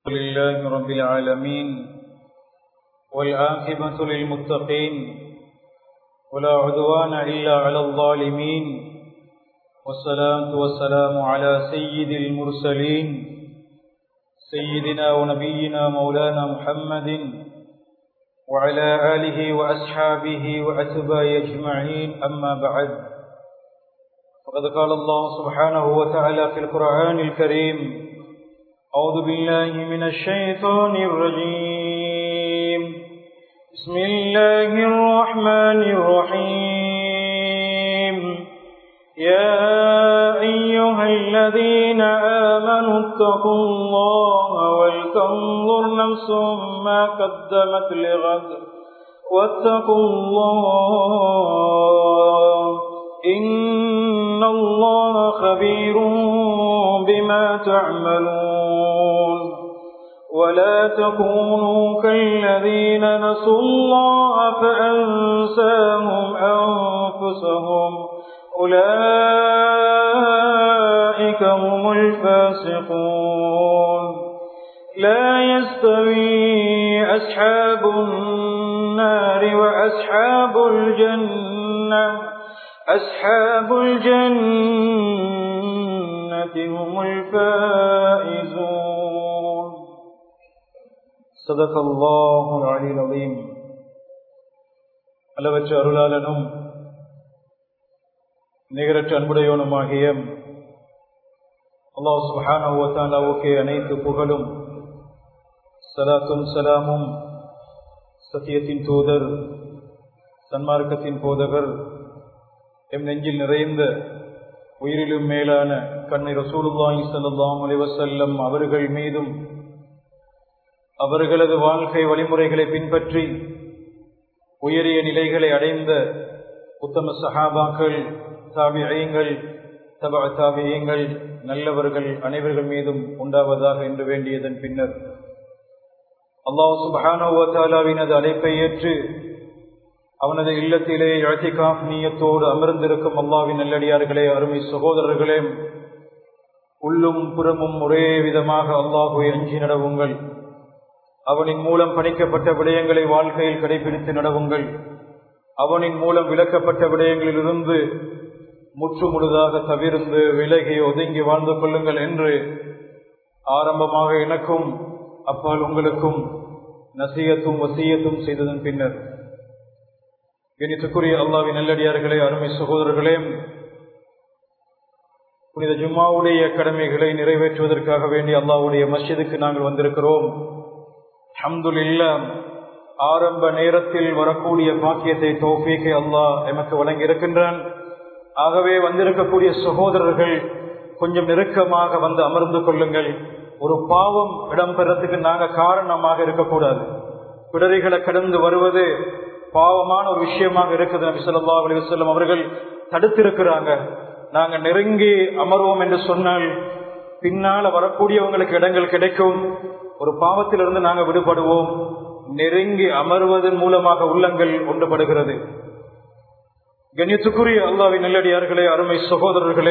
لله رب العالمين والآخبة للمتقين ولا عدوان إلا على الظالمين والصلاة والسلام على سيد المرسلين سيدنا ونبينا مولانا محمد وعلى آله وأصحابه وأتباعه أجمعين أما بعد فقد قال الله سبحانه وتعالى في القرآن الكريم أعوذ بالله من الشيطان الرجيم بسم الله الرحمن الرحيم يا أيها الذين آمنوا اتقوا الله ولتنظر نفس ما قدمت لغد واتقوا الله إن الله خبير بما تعملون ولا تكونوا كالذين نسوا الله فأنساهم أنفسهم أولئك هم الفاسقون لا يستوي أصحاب النار وأصحاب الجنة أصحاب الجنة هم الفائزون صدق الله العلي العظيم அளவற்ற அருளாளனும் நிகரற்ற அன்புடையவனுமாகிய அல்லாஹ் சுஹானவுக்கே அனைத்து புகழும் சலாத்தும் சலாமும் சத்தியத்தின் தூதர் சன்மார்க்கத்தின் போதகர் எம் நெஞ்சில் நிறைந்த உயிரிலும் மேலான கண்ணை ரசூலுல்லாஹி ஸல்லல்லாஹு அலைஹி வஸல்லம் அவர்கள் மீதும் அவர்களது வாழ்க்கை வழிமுறைகளை பின்பற்றி உயரிய நிலைகளை அடைந்த உத்தம சஹாபாக்கள் தாபியங்கள் தபா தாபியங்கள் நல்லவர்கள் அனைவர்கள் மீதும் உண்டாவதாக என்று வேண்டியதன் பின்னர் அல்லாஹ் சுபஹானோவத்தாலாவினது அழைப்பை ஏற்று அவனது இல்லத்திலே அழத்திகாஃப் நீயத்தோடு அமர்ந்திருக்கும் அல்லாவின் நல்லடியார்களே அருமை சகோதரர்களே உள்ளும் புறமும் ஒரே விதமாக அல்லாஹுவை அஞ்சி நடவுங்கள் அவனின் மூலம் பணிக்கப்பட்ட விடயங்களை வாழ்க்கையில் கடைபிடித்து நடவுங்கள் அவனின் மூலம் விளக்கப்பட்ட விடயங்களிலிருந்து முற்று முழுதாக தவிர்ந்து விலகி ஒதுங்கி வாழ்ந்து கொள்ளுங்கள் என்று ஆரம்பமாக எனக்கும் அப்பால் உங்களுக்கும் நசியத்தும் வசியத்தும் செய்ததன் பின்னர் கணித்துக்குரிய அல்லாவின் நல்லடியார்களே அருமை சகோதரர்களே புனித ஜும்மாவுடைய கடமைகளை நிறைவேற்றுவதற்காக வேண்டி அல்லாவுடைய மஸ்ஜிதுக்கு நாங்கள் வந்திருக்கிறோம் ஹம்துல் இல்லம் ஆரம்ப நேரத்தில் வரக்கூடிய பாக்கியத்தை தோஃபீக்கை அல்லாஹ் எமக்கு வழங்கி இருக்கின்றான் ஆகவே வந்திருக்கக்கூடிய சகோதரர்கள் கொஞ்சம் நெருக்கமாக வந்து அமர்ந்து கொள்ளுங்கள் ஒரு பாவம் இடம்பெறத்துக்கு நாங்கள் காரணமாக இருக்கக்கூடாது பிடரிகளை கடந்து வருவது பாவமான ஒரு விஷயமாக இருக்குது நபி சொல்லா அலி வல்லம் அவர்கள் தடுத்திருக்கிறாங்க நாங்க நெருங்கி அமர்வோம் என்று சொன்னால் பின்னால வரக்கூடியவங்களுக்கு இடங்கள் கிடைக்கும் ஒரு பாவத்திலிருந்து நாங்க விடுபடுவோம் நெருங்கி அமர்வதன் மூலமாக உள்ளங்கள் ஒன்றுபடுகிறது கண்ணியத்துக்குரிய அல்லாவின் நல்லடியார்களே அருமை சகோதரர்களே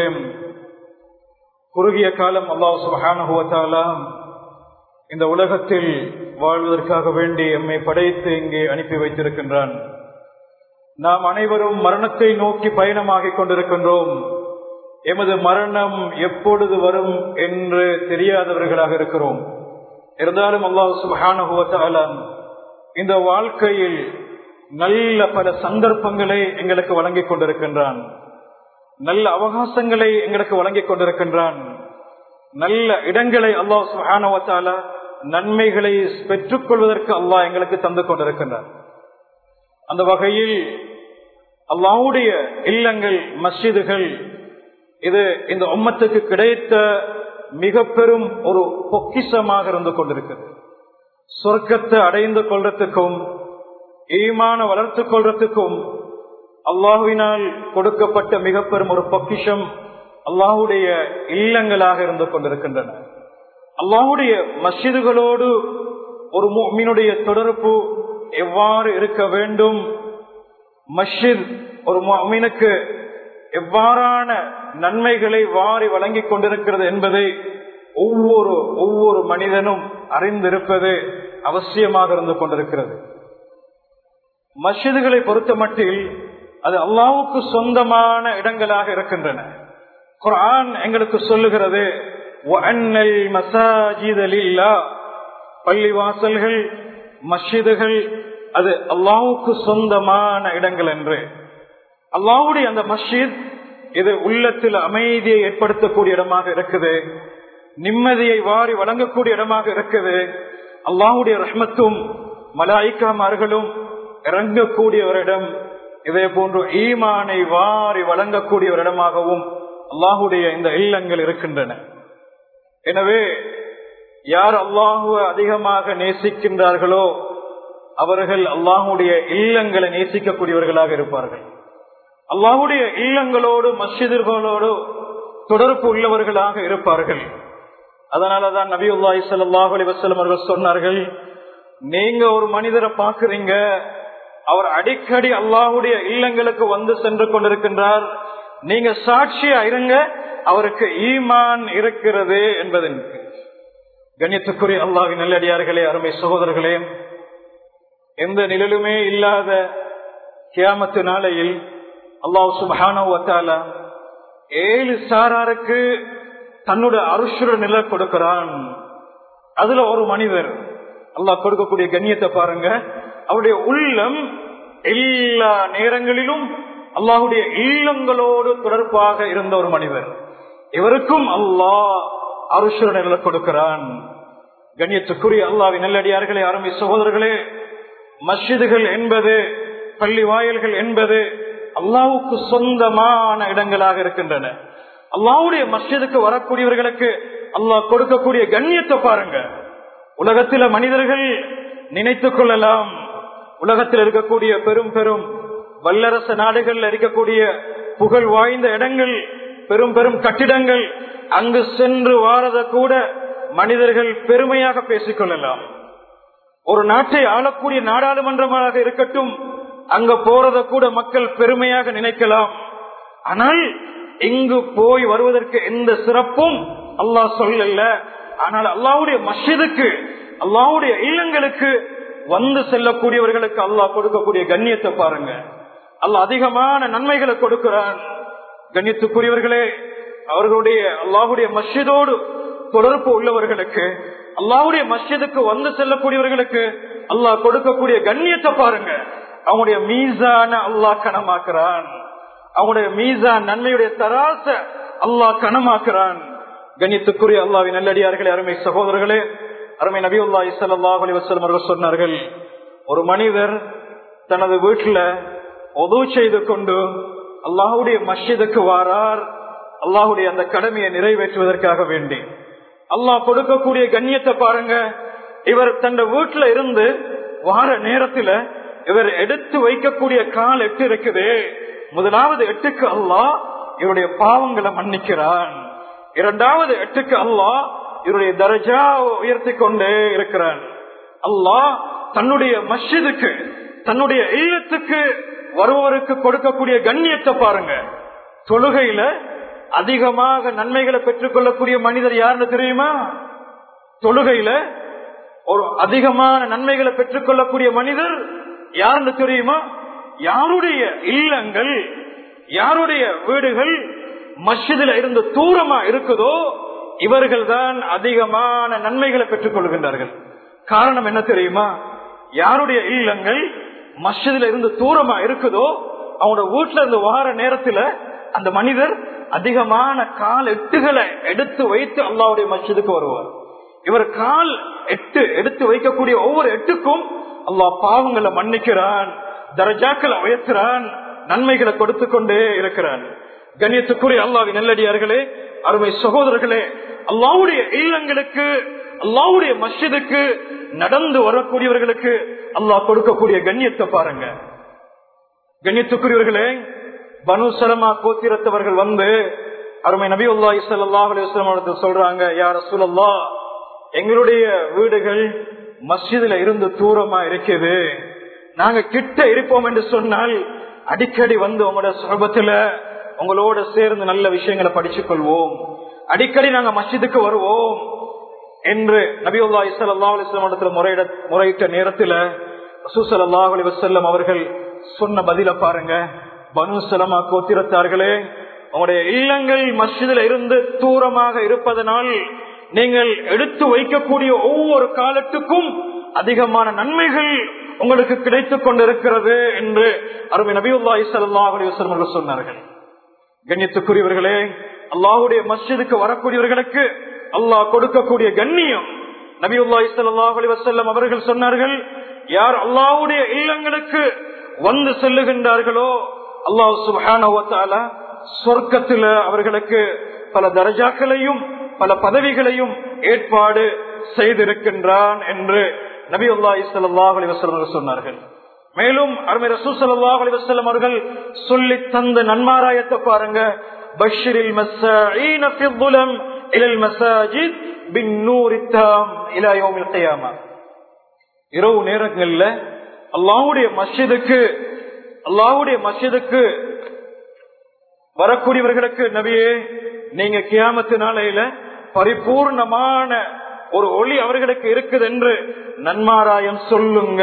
குறுகிய காலம் அல்லாஹ் சுபஹானுவத்தாலா இந்த உலகத்தில் வாழ்வதற்காக வேண்டி எம்மை படைத்து இங்கே அனுப்பி வைத்திருக்கின்றான் நாம் அனைவரும் மரணத்தை நோக்கி பயணமாகிக் கொண்டிருக்கின்றோம் எமது மரணம் எப்பொழுது வரும் என்று தெரியாதவர்களாக இருக்கிறோம் இருந்தாலும் அல்லாஹ் சுபஹானுவத்தாலான் இந்த வாழ்க்கையில் நல்ல பல சந்தர்ப்பங்களை எங்களுக்கு வழங்கிக் கொண்டிருக்கின்றான் நல்ல அவகாசங்களை எங்களுக்கு வழங்கிக் கொண்டிருக்கின்றான் நல்ல இடங்களை அல்லாஹ் சுஹானவத்தால நன்மைகளை பெற்றுக் கொள்வதற்கு அல்லாஹ் எங்களுக்கு தந்து கொண்டிருக்கின்றான் அந்த வகையில் அல்லாவுடைய இல்லங்கள் மஸ்ஜிதுகள் இது இந்த உம்மத்துக்கு கிடைத்த மிக பெரும் ஒரு பொக்கிசமாக இருந்து கொண்டிருக்கிறது சொர்க்கத்தை அடைந்து கொள்றதுக்கும் ஈமான வளர்த்து கொள்றதுக்கும் அல்லாஹுவினால் கொடுக்கப்பட்ட மிக பெரும் ஒரு பொக்கிஷம் அல்லாஹுடைய இல்லங்களாக இருந்து கொண்டிருக்கின்றன அல்லாஹுடைய மஸ்ஜிதுகளோடு ஒரு மீனுடைய தொடர்பு எவ்வாறு இருக்க வேண்டும் மஸ்ஜித் ஒரு மீனுக்கு எவ்வாறான நன்மைகளை வாரி வழங்கிக் கொண்டிருக்கிறது என்பதை ஒவ்வொரு ஒவ்வொரு மனிதனும் அறிந்திருப்பது அவசியமாக இருந்து கொண்டிருக்கிறது மஸ்ஜிதுகளை பொறுத்த மட்டில் அது அல்லாவுக்கு சொந்தமான இடங்களாக இருக்கின்றன குரான் எங்களுக்கு சொல்லுகிறது பள்ளிவாசல்கள் மஸ்ஜிதுகள் அது அல்லாவுக்கு சொந்தமான இடங்கள் என்று அல்லாவுடைய அந்த மஸ்ஜித் இது உள்ளத்தில் அமைதியை ஏற்படுத்தக்கூடிய இடமாக இருக்குது நிம்மதியை வாரி வழங்கக்கூடிய இடமாக இருக்குது அல்லாஹுடைய ரஹ்மத்தும் மலாய்க்காமார்களும் இறங்கக்கூடிய ஒரு இடம் இதே போன்று ஈமானை வாரி வழங்கக்கூடிய ஒரு இடமாகவும் அல்லாஹுடைய இந்த இல்லங்கள் இருக்கின்றன எனவே யார் அல்லாஹுவ அதிகமாக நேசிக்கின்றார்களோ அவர்கள் அல்லாஹுடைய இல்லங்களை நேசிக்கக்கூடியவர்களாக இருப்பார்கள் அல்லாஹுடைய இல்லங்களோடு மஸ்ஜிதுகளோடு தொடர்பு உள்ளவர்களாக இருப்பார்கள் அதனாலதான் நபி உல்லாஹி சல்லாஹ் அலி வசலம் அவர்கள் சொன்னார்கள் நீங்க ஒரு மனிதரை பாக்குறீங்க அவர் அடிக்கடி அல்லாஹுடைய இல்லங்களுக்கு வந்து சென்று கொண்டிருக்கின்றார் நீங்க சாட்சியா இருங்க அவருக்கு ஈமான் இருக்கிறது என்பதன் கண்ணியத்துக்குரிய அல்லாஹின் நல்லடியார்களே அருமை சகோதரர்களே எந்த நிழலுமே இல்லாத கியாமத்து நாளையில் அல்லாஹ் சுபஹான ஏழு சாராருக்கு தன்னுடைய அருஷுர நிலை கொடுக்கிறான் அதுல ஒரு மனிதர் அல்லாஹ் கொடுக்கக்கூடிய கண்ணியத்தை பாருங்க அவருடைய உள்ளம் எல்லா நேரங்களிலும் அல்லாஹுடைய இல்லங்களோடு தொடர்பாக இருந்த ஒரு மனிதர் இவருக்கும் அல்லாஹ் அருஷுர நிலை கொடுக்கிறான் கண்ணியத்துக்குரிய அல்லாவின் நல்லடியார்களே அருமை சகோதரர்களே மஸ்ஜிதுகள் என்பது பள்ளி வாயல்கள் என்பது அல்லாவுக்கு சொந்தமான இடங்களாக இருக்கின்றன அல்லாவுடைய மஸ்ஜிதுக்கு வரக்கூடியவர்களுக்கு அல்லாஹ் கொடுக்கக்கூடிய கண்ணியத்தை பாருங்க உலகத்தில மனிதர்கள் நினைத்துக் கொள்ளலாம் உலகத்தில் இருக்கக்கூடிய பெரும் பெரும் வல்லரசு நாடுகள் இருக்கக்கூடிய புகழ் வாய்ந்த இடங்கள் பெரும் பெரும் கட்டிடங்கள் அங்கு சென்று வாரத கூட மனிதர்கள் பெருமையாக பேசிக் கொள்ளலாம் ஒரு நாட்டை ஆளக்கூடிய நாடாளுமன்றமாக இருக்கட்டும் அங்க போறத கூட மக்கள் பெருமையாக நினைக்கலாம் ஆனால் இங்கு போய் வருவதற்கு எந்த சிறப்பும் அல்லாஹ் சொல்லல ஆனால் அல்லாவுடைய மஸ்ஜிதுக்கு அல்லாவுடைய இல்லங்களுக்கு வந்து செல்லக்கூடியவர்களுக்கு அல்லாஹ் கொடுக்கக்கூடிய கண்ணியத்தை பாருங்க அல்லாஹ் அதிகமான நன்மைகளை கொடுக்கிறான் கண்ணியத்துக்குரியவர்களே அவர்களுடைய அல்லாஹுடைய மஸ்ஜிதோடு தொடர்பு உள்ளவர்களுக்கு அல்லாவுடைய மஸ்ஜிதுக்கு வந்து செல்லக்கூடியவர்களுக்கு அல்லாஹ் கொடுக்கக்கூடிய கண்ணியத்தை பாருங்க அவங்களுடைய மீசான அல்லாஹ் கனமாக்குறான் அவங்களுடைய மீசான் நன்மையுடைய தராச அல்லாஹ் கனமாக்குறான் கண்ணியத்துக்குரிய அல்லாவின் நல்லடியார்களே அருமை சகோதரர்களே அருமை நபி அல்லா இசல்லாஹ் அலி வசலம் அவர்கள் சொன்னார்கள் ஒரு மனிதர் தனது வீட்டுல உதவு செய்து கொண்டு அல்லாஹுடைய மஸ்ஜிதுக்கு வாரார் அல்லாஹுடைய அந்த கடமையை நிறைவேற்றுவதற்காக வேண்டி அல்லாஹ் கொடுக்கக்கூடிய கண்ணியத்தை பாருங்க இவர் தன் வீட்டுல இருந்து வார நேரத்துல இவர் எடுத்து வைக்கக்கூடிய கால் எட்டு இருக்குது முதலாவது எட்டுக்கு அல்லாஹ் இவருடைய பாவங்களை மன்னிக்கிறான் இரண்டாவது எட்டுக்கு அல்லாஹ் இவருடைய தரஜா உயர்த்தி கொண்டே இருக்கிறான் அல்லாஹ் தன்னுடைய மஸ்ஜிதுக்கு தன்னுடைய இல்லத்துக்கு வருவோருக்கு கொடுக்கக்கூடிய கண்ணியத்தை பாருங்க தொழுகையில அதிகமாக நன்மைகளை பெற்றுக் கொள்ளக்கூடிய மனிதர் யாருன்னு தெரியுமா தொழுகையில ஒரு அதிகமான நன்மைகளை பெற்றுக் கொள்ளக்கூடிய மனிதர் யாருன்னு தெரியுமா யாருடைய இல்லங்கள் யாருடைய வீடுகள் மஸ்ஜிதில் இருந்து தூரமா இருக்குதோ இவர்கள் தான் அதிகமான நன்மைகளை பெற்றுக் கொள்கின்றார்கள் காரணம் என்ன தெரியுமா யாருடைய இல்லங்கள் மஸ்ஜிதில் இருந்து தூரமா இருக்குதோ அவனோட வீட்டுல இருந்து வார நேரத்துல அந்த மனிதர் அதிகமான கால் எட்டுகளை எடுத்து வைத்து அல்லாவுடைய மஸ்ஜிதுக்கு வருவார் இவர் கால் எட்டு எடுத்து வைக்கக்கூடிய ஒவ்வொரு எட்டுக்கும் அல்லாஹ் பாவங்களை மன்னிக்கிறான் தரஜாக்களை உயர்த்துறான் நன்மைகளை கொடுத்து கொண்டே இருக்கிறான் கண்ணியத்துக்குரிய அல்லாவின் நல்லடியார்களே அருமை சகோதரர்களே அல்லாவுடைய இல்லங்களுக்கு அல்லாவுடைய மஸ்ஜிதுக்கு நடந்து வரக்கூடியவர்களுக்கு அல்லாஹ் கொடுக்கக்கூடிய கண்ணியத்தை பாருங்க கண்ணியத்துக்குரியவர்களே பனு சலமா கோத்திரத்தவர்கள் வந்து அருமை நபி உல்லா இசல்லாஹ் அலுவலம் சொல்றாங்க யார சூழல்லா எங்களுடைய வீடுகள் மஸ்ஜிதுல இருந்து தூரமா இருக்குது நாங்க கிட்ட இருப்போம் என்று சொன்னால் அடிக்கடி வந்து உங்களோட சுலபத்துல உங்களோட சேர்ந்து நல்ல விஷயங்களை படிச்சுக் கொள்வோம் அடிக்கடி நாங்க மஸ்ஜிதுக்கு வருவோம் என்று நபியுல்லா இஸ்லா அலிஸ்லாம் இடத்துல முறையிட முறையிட்ட நேரத்துல ரசூசல்லாஹ் அலி வசல்லம் அவர்கள் சொன்ன பதில பாருங்க பனு சலமா கோத்திரத்தார்களே உங்களுடைய இல்லங்கள் மஸ்ஜிதில் இருந்து தூரமாக இருப்பதனால் நீங்கள் எடுத்து வைக்கக்கூடிய ஒவ்வொரு காலத்துக்கும் அதிகமான நன்மைகள் உங்களுக்கு கிடைத்துக் கொண்டிருக்கிறது என்று அருமை நபியுல்லா இஸ்லாஹ் அலி வசல்லம் அவர்கள் சொன்னார்கள் கண்ணியத்துக்குரியவர்களே அல்லாஹுடைய மஸ்ஜிதுக்கு வரக்கூடியவர்களுக்கு அல்லாஹ் கொடுக்கக்கூடிய கண்ணியம் நபியுல்லா இஸ்லாஹ் அலி வசல்லம் அவர்கள் சொன்னார்கள் யார் அல்லாஹுடைய இல்லங்களுக்கு வந்து செல்லுகின்றார்களோ அல்லாஹ் சுபான சொர்க்கத்தில் அவர்களுக்கு பல தரஜாக்களையும் பல பதவிகளையும் ஏற்பாடு செய்திருக்கின்றான் என்று நபி அல்லா இஸ்லாஹ் அலி வசல்லம் சொன்னார்கள் மேலும் அருமை ரசூ சல்லாஹ் அலி வசல்லம் அவர்கள் சொல்லி தந்த நன்மாராயத்தை பாருங்க பஷிரில் மஸ்ஸீன இலல் மசாஜித் பின் நூரித்தாம் இலா யோமில் கியாமா இரவு நேரங்கள்ல அல்லாவுடைய மஸ்ஜிதுக்கு அல்லாவுடைய மஸ்ஜிதுக்கு வரக்கூடியவர்களுக்கு நபியே நீங்க கியாமத்து நாளையில பரிபூர்ணமான ஒரு ஒளி அவர்களுக்கு இருக்குது என்று நன்மாராயம் சொல்லுங்க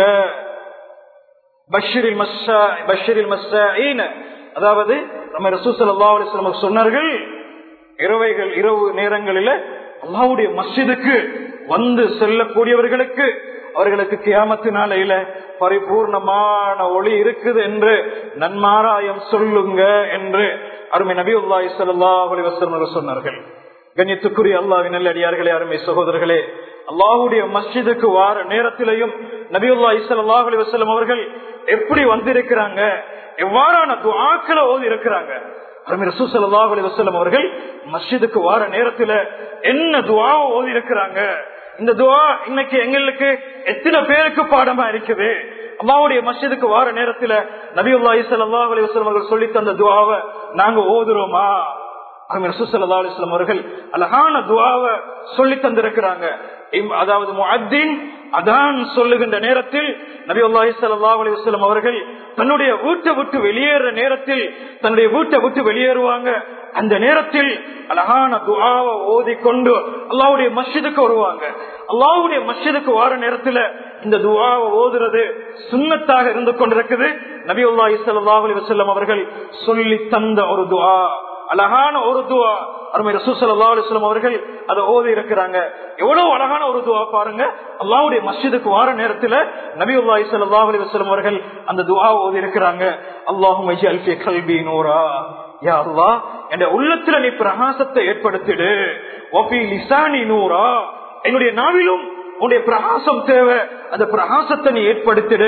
பஷீரில் மஸ்ஸா பஷீரில் மஸ்ஸீன அதாவது நம்ம ரசூசல் அல்லாஹ் சொன்னார்கள் இரவைகள் இரவு நேரங்களில அல்லாவுடைய மஸ்ஜிதுக்கு வந்து செல்லக்கூடியவர்களுக்கு அவர்களுக்கு கியாமத்து நாளையில பரிபூர்ணமான ஒளி இருக்குது என்று நன்மாராயம் சொல்லுங்க என்று அருமை நபி உல்லாஹி சல்லாஹலி வசல்லம் சொன்னார்கள் கண்ணியத்துக்குரிய அல்லாவின் நல்லடியார்களே அருமை சகோதரர்களே அல்லாஹுடைய மஸ்ஜிதுக்கு வார நேரத்திலையும் நபியுல்லா இஸ்லாஹ் அலி வசல்லம் அவர்கள் எப்படி வந்திருக்கிறாங்க எவ்வாறான துவாக்களை ஓதி இருக்கிறாங்க அருமை ரசூ சல்லாஹ் அலி வசல்லம் அவர்கள் மஸ்ஜிதுக்கு வார நேரத்துல என்ன துவா ஓதி இருக்கிறாங்க இந்த துவா இன்னைக்கு எங்களுக்கு எத்தனை பேருக்கு பாடமா இருக்குது அல்லாவுடைய மஸ்ஜிதுக்கு வார நேரத்துல நபியுல்லா இஸ்லாஹ் அலி வசல்லம் அவர்கள் சொல்லி தந்த துவாவை நாங்க ஓதுறோமா ரசூசல்லாஸ்லாம் அவர்கள் அழகான துவாவை சொல்லி தந்திருக்கிறாங்க அதாவது முஅத்தின் அதான் சொல்லுகின்ற நேரத்தில் நபி அல்லாஹி சல்லா அலிவசலம் அவர்கள் தன்னுடைய வீட்டை விட்டு வெளியேற நேரத்தில் தன்னுடைய வீட்டை விட்டு வெளியேறுவாங்க அந்த நேரத்தில் அழகான துவாவை ஓதி கொண்டு அல்லாவுடைய மஸ்ஜிதுக்கு வருவாங்க அல்லாவுடைய மஸ்ஜிதுக்கு வார நேரத்துல இந்த துவாவை ஓதுறது சுண்ணத்தாக இருந்து கொண்டிருக்குது நபி அல்லாஹி சல்லா அலி வசல்லம் அவர்கள் சொல்லி தந்த ஒரு துவா அழகான ஒரு துவா அருமை ரசூசல்லா அலுவலம் அவர்கள் அதை ஓதி இருக்கிறாங்க எவ்வளவு அழகான ஒரு துவா பாருங்க அல்லாவுடைய மஸ்ஜிதுக்கு வார நேரத்துல நபி உல்லாஹி சல்லா அலி வஸ்லம் அவர்கள் அந்த துவா ஓதி இருக்கிறாங்க அல்லாஹும் கல்வி நூரா யா அல்லா என் உள்ளத்துல நீ பிரகாசத்தை ஏற்படுத்திடு ஒபி லிசானி நூரா என்னுடைய நாவிலும் உன்னுடைய பிரகாசம் தேவை அந்த பிரகாசத்தை நீ ஏற்படுத்திடு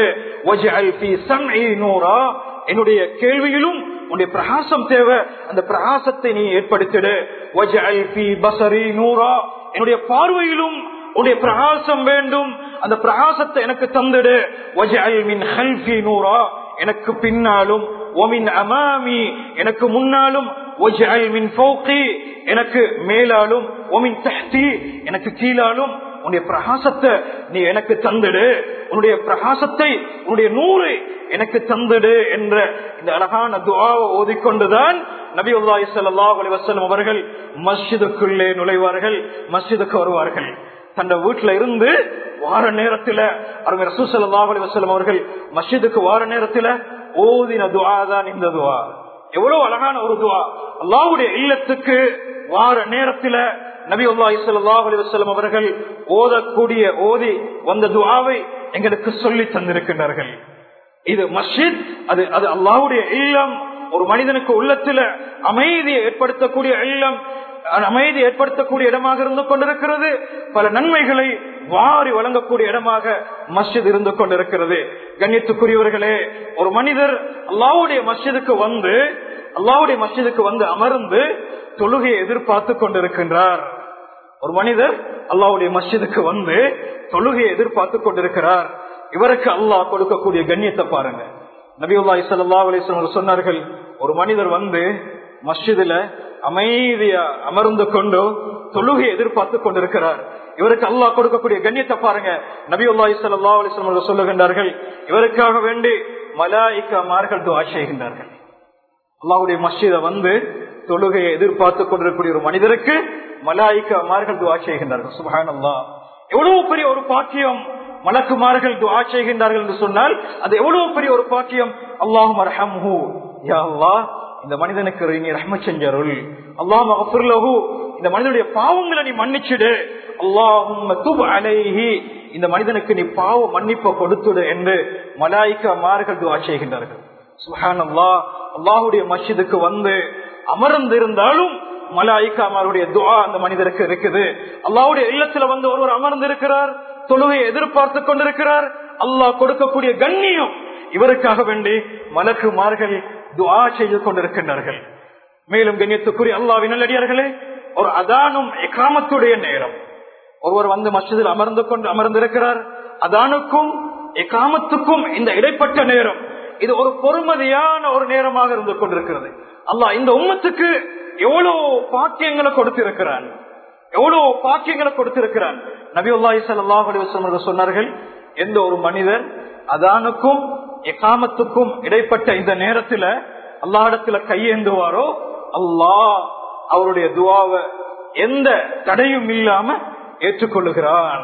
நூரா என்னுடைய கேள்வியிலும் உன்னுடைய பிரகாசம் தேவை அந்த பிரகாசத்தை நீ ஏற்படுத்திடு பசரி நூறா என்னுடைய பார்வையிலும் உன்னுடைய பிரகாசம் வேண்டும் அந்த பிரகாசத்தை எனக்கு தந்துடு நூறா எனக்கு பின்னாலும் ஒமின் அமாமி எனக்கு முன்னாலும் எனக்கு மேலாலும் ஒமின் தஹ்தி எனக்கு கீழாலும் உன்னுடைய பிரகாசத்தை நீ எனக்கு தந்துடு உன்னுடைய பிரகாசத்தை உன்னுடைய நூறு எனக்கு தந்துடு என்ற இந்த அழகான துவாவை ஓதிக்கொண்டுதான் நபி உல்லாஹி சல்லாஹ் அலிவசலம் அவர்கள் மஸ்ஜிதுக்குள்ளே நுழைவார்கள் மஸ்ஜிதுக்கு வருவார்கள் தன் வீட்டுல இருந்து வார நேரத்துல அவங்க ரசூசல்லாஹ் அலிவசலம் அவர்கள் மஸ்ஜிதுக்கு வார நேரத்துல ஓதின துவா தான் இந்த துவா எவ்வளவு அழகான ஒரு துவா அல்லாவுடைய இல்லத்துக்கு வார நேரத்துல நபி அல்லாஹி சல்லாஹ் அலிவசலம் அவர்கள் ஓதக்கூடிய ஓதி வந்த துவாவை எங்களுக்கு சொல்லி தந்திருக்கின்றார்கள் இது மஸ்ஜித் அது அது அல்லாவுடைய இல்லம் ஒரு மனிதனுக்கு உள்ளத்துல அமைதியை ஏற்படுத்தக்கூடிய இல்லம் அமைதி ஏற்படுத்தக்கூடிய இடமாக இருந்து கொண்டிருக்கிறது பல நன்மைகளை வாரி வழங்கக்கூடிய இடமாக மஸ்ஜித் இருந்து கொண்டிருக்கிறது கண்ணியத்துக்குரியவர்களே ஒரு மனிதர் அல்லாவுடைய மஸ்ஜிதுக்கு வந்து அல்லாவுடைய மஸ்ஜிதுக்கு வந்து அமர்ந்து தொழுகையை எதிர்பார்த்து கொண்டிருக்கின்றார் ஒரு மனிதர் அல்லாவுடைய மஸ்ஜிதுக்கு வந்து தொழுகையை எதிர்பார்த்து கொண்டிருக்கிறார் இவருக்கு அல்லாஹ் கொடுக்கக்கூடிய கண்ணியத்தை பாருங்க நபியுல்லா இசல்லா அலிஸ்லாம் சொன்னார்கள் ஒரு மனிதர் வந்து மஸ்ஜிதுல அமைதியா அமர்ந்து கொண்டு தொழுகை எதிர்பார்த்து கொண்டிருக்கிறார் இவருக்கு அல்லாஹ் கொடுக்கக்கூடிய கண்ணியத்தை பாருங்க நபியுல்லா இசல்லா அலிஸ்லாம் சொல்லுகின்றார்கள் இவருக்காக வேண்டி மலாய்க்காமார்கள் துவா செய்கின்றார்கள் அல்லாவுடைய மஸ்ஜித வந்து தொழுகையை எதிர்பார்த்து கொண்டிருக்கக்கூடிய ஒரு மனிதருக்கு மலாய்க்கமார்கள் துவா செய்கின்றார்கள் சுபஹானல்லா எவ்வளவு பெரிய ஒரு பாக்கியம் மலக்குமார்கள் துவா செய்கின்றார்கள் என்று சொன்னால் அது எவ்வளவு பெரிய ஒரு பாக்கியம் அல்லாஹும் அரஹம்ஹு யா அல்லாஹ் இந்த மனிதனுக்கு நீ ரஹ்ம செஞ்சருள் அல்லாஹ் மகஃபிர்லஹு இந்த மனிதனுடைய பாவங்களை நீ மன்னிச்சிடு அல்லாஹும் துப் அலைஹி இந்த மனிதனுக்கு நீ பாவ மன்னிப்பை கொடுத்துடு என்று மலாய்க்கமார்கள் துவா செய்கின்றார்கள் சுஹான் அல்லாஹ் அல்லாஹுடைய மஸ்ஜிதுக்கு வந்து அமர்ந்திருந்தாலும் மலாய்க்காமாருடைய துவா அந்த மனிதருக்கு இருக்குது அல்லாவுடைய இல்லத்துல வந்து ஒருவர் அமர்ந்திருக்கிறார் தொழுகையை எதிர்பார்த்து கொண்டிருக்கிறார் அல்லாஹ் கொடுக்கக்கூடிய கண்ணியம் இவருக்காக வேண்டி மலக்குமார்கள் துவா செய்து கொண்டிருக்கின்றார்கள் மேலும் கண்ணியத்துக்குரிய அல்லாவின் நல்லடியார்களே ஒரு அதானும் எக்காமத்துடைய நேரம் ஒருவர் வந்து மஸ்ஜிதில் அமர்ந்து கொண்டு அமர்ந்திருக்கிறார் அதானுக்கும் எக்காமத்துக்கும் இந்த இடைப்பட்ட நேரம் இது ஒரு பொறுமதியான ஒரு நேரமாக இருந்து கொண்டிருக்கிறது அல்லாஹ் இந்த உம்மத்துக்கு எவ்வளவு பாக்கியங்களை கொடுத்திருக்கிறான் எவ்வளவு பாக்கியங்களை கொடுத்திருக்கிறான் நபி அல்லாஹி சல்லாஹ் அலிவசம் சொன்னார்கள் எந்த ஒரு மனிதர் அதானுக்கும் எக்காமத்துக்கும் இடைப்பட்ட இந்த நேரத்துல அல்லாஹிடத்துல கையேந்துவாரோ அல்லாஹ் அவருடைய துவாவை எந்த தடையும் இல்லாம ஏற்றுக்கொள்ளுகிறான்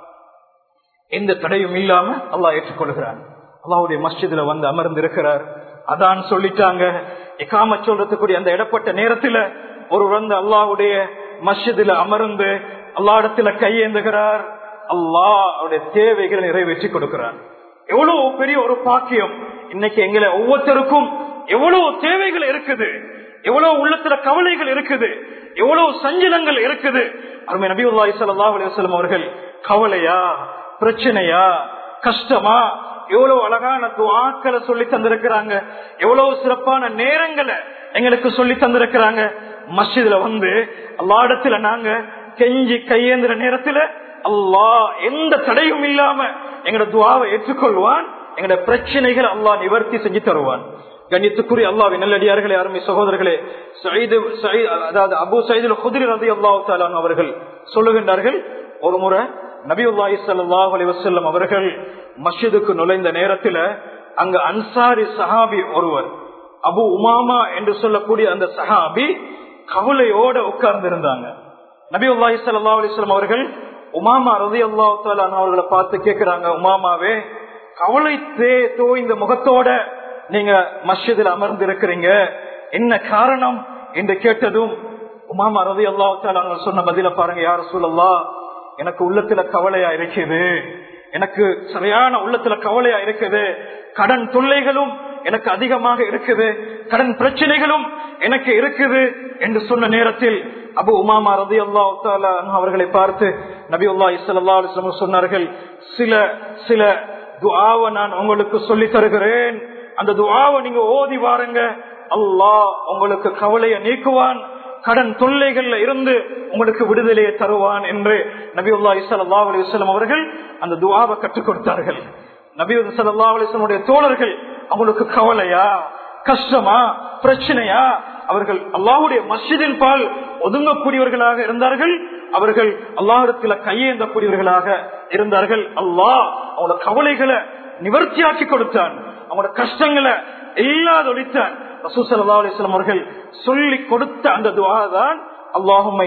எந்த தடையும் இல்லாம அல்லாஹ் ஏற்றுக்கொள்கிறான் அல்லாவுடைய மஸ்ஜிதுல வந்து அமர்ந்து இருக்கிறார் அதான் சொல்லிட்டாங்க எக்காம சொல்றதுக்குரிய அந்த இடப்பட்ட நேரத்துல ஒரு வந்து அல்லாவுடைய மஸ்ஜிதுல அமர்ந்து அல்லா இடத்துல கையேந்துகிறார் அல்லாஹ் அவருடைய தேவைகளை நிறைவேற்றி கொடுக்கிறார் எவ்வளவு பெரிய ஒரு பாக்கியம் இன்னைக்கு எங்களை ஒவ்வொருத்தருக்கும் எவ்வளவு தேவைகள் இருக்குது எவ்வளவு உள்ளத்துல கவலைகள் இருக்குது எவ்வளவு சஞ்சலங்கள் இருக்குது அருமை நபி உல்லாஹி சல்லா அலிவசலம் அவர்கள் கவலையா பிரச்சனையா கஷ்டமா எவ்வளவு அழகான துவாக்களை சொல்லி தந்திருக்கிறாங்க எவ்வளவு சிறப்பான நேரங்களை எங்களுக்கு சொல்லி தந்திருக்கிறாங்க மஸ்ஜிதுல வந்து அல்லா இடத்துல நாங்க கெஞ்சி கையேந்திர நேரத்துல அல்லாஹ் எந்த தடையும் இல்லாம எங்களோட துவாவை ஏற்றுக்கொள்வான் எங்களோட பிரச்சனைகள் அல்லாஹ் நிவர்த்தி செஞ்சு தருவான் கண்ணியத்துக்குரிய அல்லாவின் நல்லடியார்களே அருமை சகோதரர்களே சயீது அதாவது அபு சயீதுல் குதிரி ரதி அல்லாஹ் அவர்கள் சொல்லுகின்றார்கள் ஒரு முறை நபியுல்லாஹி சல்லாஹ் அலி வசல்லம் அவர்கள் மஸ்ஜிதுக்கு நுழைந்த நேரத்துல அங்க அன்சாரி சஹாபி ஒருவர் அபு உமாமா என்று சொல்லக்கூடிய அந்த சஹாபி கவலையோட உட்கார்ந்து இருந்தாங்க நபி உல்லாஹி சல்லா அலிஸ்லாம் அவர்கள் உமாமா ரதி அல்லா அவர்களை பார்த்து கேட்கிறாங்க உமாமாவே கவலை தே தோய்ந்த முகத்தோட நீங்க மஸ்ஜிதில் அமர்ந்து இருக்கிறீங்க என்ன காரணம் என்று கேட்டதும் உமாமா ரதி அல்லா சொன்ன பதில பாருங்க யார சூழல்லா எனக்கு உள்ளத்துல கவலையா இருக்குது எனக்கு சரியான உள்ளத்துல கவலையா இருக்குது கடன் தொல்லைகளும் எனக்கு அதிகமாக இருக்குது கடன் பிரச்சனைகளும் எனக்கு இருக்குது என்று சொன்ன நேரத்தில் அபு உமாமா ரதி அல்லா அவர்களை பார்த்து நபி உல்லா இஸ்லா சொன்னார்கள் சில சில துவாவை நான் உங்களுக்கு சொல்லி தருகிறேன் அந்த துவாவை நீங்க ஓதி வாருங்க அல்லாஹ் உங்களுக்கு கவலையை நீக்குவான் கடன் தொல்லைகள்ல இருந்து உங்களுக்கு விடுதலையை தருவான் என்று நபி உல்லா இஸ்லா அலிஸ்லாம் அவர்கள் அந்த துவாவை கற்றுக் கொடுத்தார்கள் நபி சல்லா அலிஸ்லமுடைய தோழர்கள் அவங்களுக்கு கவலையா கஷ்டமா பிரச்சனையா அவர்கள் அல்லாஹுடைய மஸ்ஜிதின் பால் ஒதுங்கக்கூடியவர்களாக இருந்தார்கள் அவர்கள் அல்லாஹிடத்துல கையேந்தக்கூடியவர்களாக இருந்தார்கள் அல்லாஹ் அவங்களோட கவலைகளை நிவர்த்தியாக்கி கொடுத்தான் அவங்களோட கஷ்டங்களை இல்லாதொழித்தான் ரசூசல்லா அலிஸ்லாம் அவர்கள் சொல்லி கொடுத்த அந்த துவா தான் அல்லாஹும்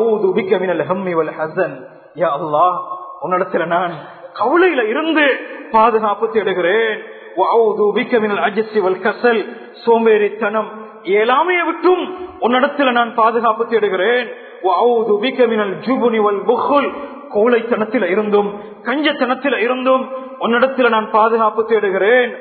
உன்னிடத்துல நான் கவலையில இருந்து பாதுகாப்பு தேடுகிறேன் கசல் சோம்பேறித்தனம் இயலாமையை விட்டும் உன்னிடத்துல நான் பாதுகாப்பு தேடுகிறேன் கோழைத்தனத்தில இருந்தும் கஞ்சத்தனத்தில இருந்தும் உன்னிடத்துல நான் பாதுகாப்பு தேடுகிறேன்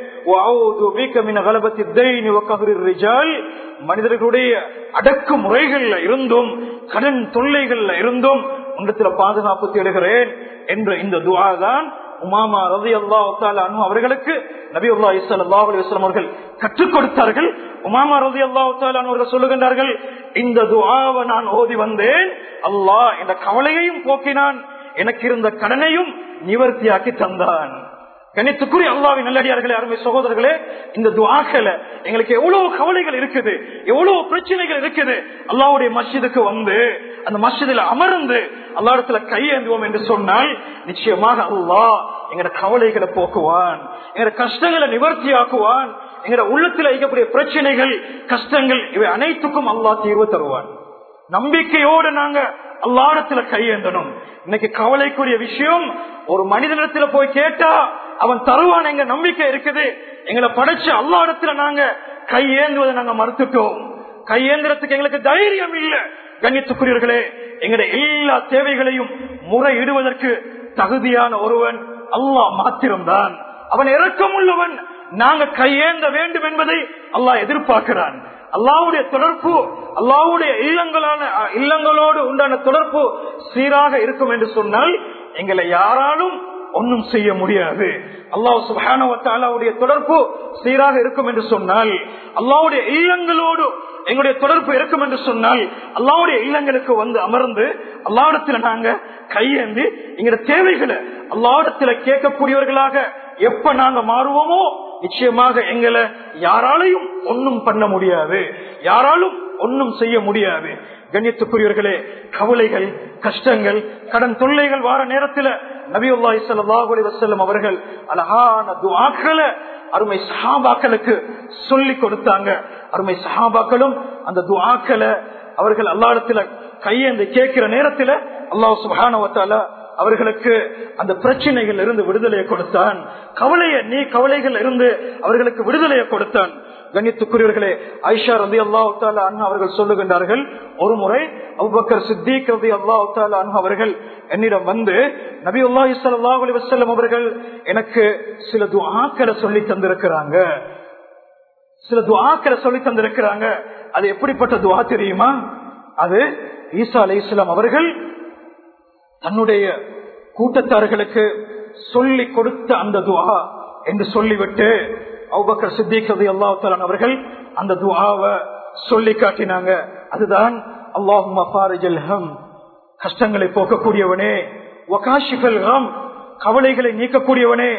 மனிதர்களுடைய அடக்கு முறைகள்ல இருந்தும் கடன் தொல்லைகள்ல இருந்தும் உன்னிடத்துல பாதுகாப்பு தேடுகிறேன் என்ற இந்த துவா தான் உமாமா ரவி அல்லா அனு அவர்களுக்கு நபி அல்லா இஸ்லா அலிஸ்லாம் அவர்கள் கற்றுக் கொடுத்தார்கள் உமாமா ரவி அல்லா அவர்கள் சொல்லுகின்றார்கள் இந்த துவாவை நான் ஓதி வந்தேன் அல்லாஹ் இந்த கவலையையும் போக்கினான் எனக்கு இருந்த கடனையும் நிவர்த்தியாக்கி தந்தான் கணித்துக்குரிய அல்லாவின் நல்லடியார்களே அருமை சகோதரர்களே இந்த துவாக்களை எங்களுக்கு எவ்வளவு கவலைகள் இருக்குது எவ்வளவு பிரச்சனைகள் இருக்குது அல்லாவுடைய மஸ்ஜிதுக்கு வந்து அந்த மஸ்ஜிதில் அமர்ந்து அல்லாடத்துல கையேந்துவோம் என்று சொன்னால் நிச்சயமாக அல்லாஹ் எங்கட கவலைகளை போக்குவான் எங்கட கஷ்டங்களை நிவர்த்தி ஆக்குவான் எங்கட உள்ளத்தில் இருக்கக்கூடிய பிரச்சனைகள் கஷ்டங்கள் இவை அனைத்துக்கும் அல்லாஹ் தீர்வு தருவான் நம்பிக்கையோடு நாங்க அல்லாடத்துல கையேந்தணும் இன்னைக்கு கவலைக்குரிய விஷயம் ஒரு மனிதனிடத்துல போய் கேட்டா அவன் தருவான் எங்க நம்பிக்கை இருக்குது எங்களை படைச்சு அல்லாடத்துல நாங்க கையேந்துவதை நாங்க மறுத்துட்டோம் கையேந்திரத்துக்கு எங்களுக்கு தைரியம் இல்ல கண்ணியத்துக்குரியவர்களே எங்களுடைய எல்லா தேவைகளையும் முறையிடுவதற்கு தகுதியான ஒருவன் அல்லாஹ் மாத்திரம்தான் அவன் இறக்கம் உள்ளவன் நாங்க கையேந்த வேண்டும் என்பதை அல்லாஹ் எதிர்பார்க்கிறான் அல்லாவுடைய தொடர்பு அல்லாவுடைய இல்லங்களான இல்லங்களோடு உண்டான தொடர்பு சீராக இருக்கும் என்று சொன்னால் எங்களை யாராலும் ஒன்னும் செய்ய முடியாது அல்லாஹ் சுபானவத்தாலாவுடைய தொடர்பு சீராக இருக்கும் என்று சொன்னால் அல்லாவுடைய இல்லங்களோடு எங்களுடைய தொடர்பு இருக்கும் என்று சொன்னால் அல்லாவுடைய இல்லங்களுக்கு வந்து அமர்ந்து அல்லாவிடத்துல நாங்க கையேந்தி எங்களுடைய தேவைகளை அல்லாவிடத்துல கேட்கக்கூடியவர்களாக எப்ப நாங்க மாறுவோமோ நிச்சயமாக எங்களை யாராலையும் ஒன்னும் பண்ண முடியாது யாராலும் ஒன்னும் செய்ய முடியாது கண்ணியத்துக்குரியவர்களே கவலைகள் கஷ்டங்கள் கடன் தொல்லைகள் வார நேரத்தில் நபியுல்லாஹி ஸல்லல்லாஹு அலைஹி வஸல்லம் அவர்கள் அழகான துஆக்களை அருமை சஹாபாக்களுக்கு சொல்லி கொடுத்தாங்க அருமை சஹாபாக்களும் அந்த துஆக்களை அவர்கள் அல்லாஹ்விடத்துல கையேந்து கேட்கிற நேரத்தில் அல்லாஹ் சுப்ஹானஹு வ தஆலா அவர்களுக்கு அந்த பிரச்சனைகள் இருந்து விடுதலையை கொடுத்தான் கவலைய நீ கவலைகள் இருந்து அவர்களுக்கு விடுதலையை கொடுத்தான் கண்ணியத்துக்குரியவர்களே ஐஷா ரதி அல்லா அண்ணா அவர்கள் சொல்லுகின்றார்கள் ஒரு முறை அபுபக்கர் சித்திக் ரதி அல்லா அண்ணா அவர்கள் என்னிடம் வந்து நபி அல்லாஹி சல்லாஹ் அலி வசல்லம் அவர்கள் எனக்கு சில துஆக்களை சொல்லி தந்திருக்கிறாங்க சில துஆக்களை சொல்லி தந்திருக்கிறாங்க அது எப்படிப்பட்ட துவா தெரியுமா அது ஈசா அலி இஸ்லாம் அவர்கள் தன்னுடைய கூட்டத்தார்களுக்கு சொல்லி கொடுத்த அந்த துவா என்று சொல்லிவிட்டு அவுபக்கர் சித்திக் ரதி அல்லாஹாலன் அவர்கள் அந்த துவாவை சொல்லி காட்டினாங்க அதுதான் அல்லாஹும் கஷ்டங்களை போக்கக்கூடியவனே வகாஷிஃபல் ஹம் கவலைகளை நீக்கக்கூடியவனே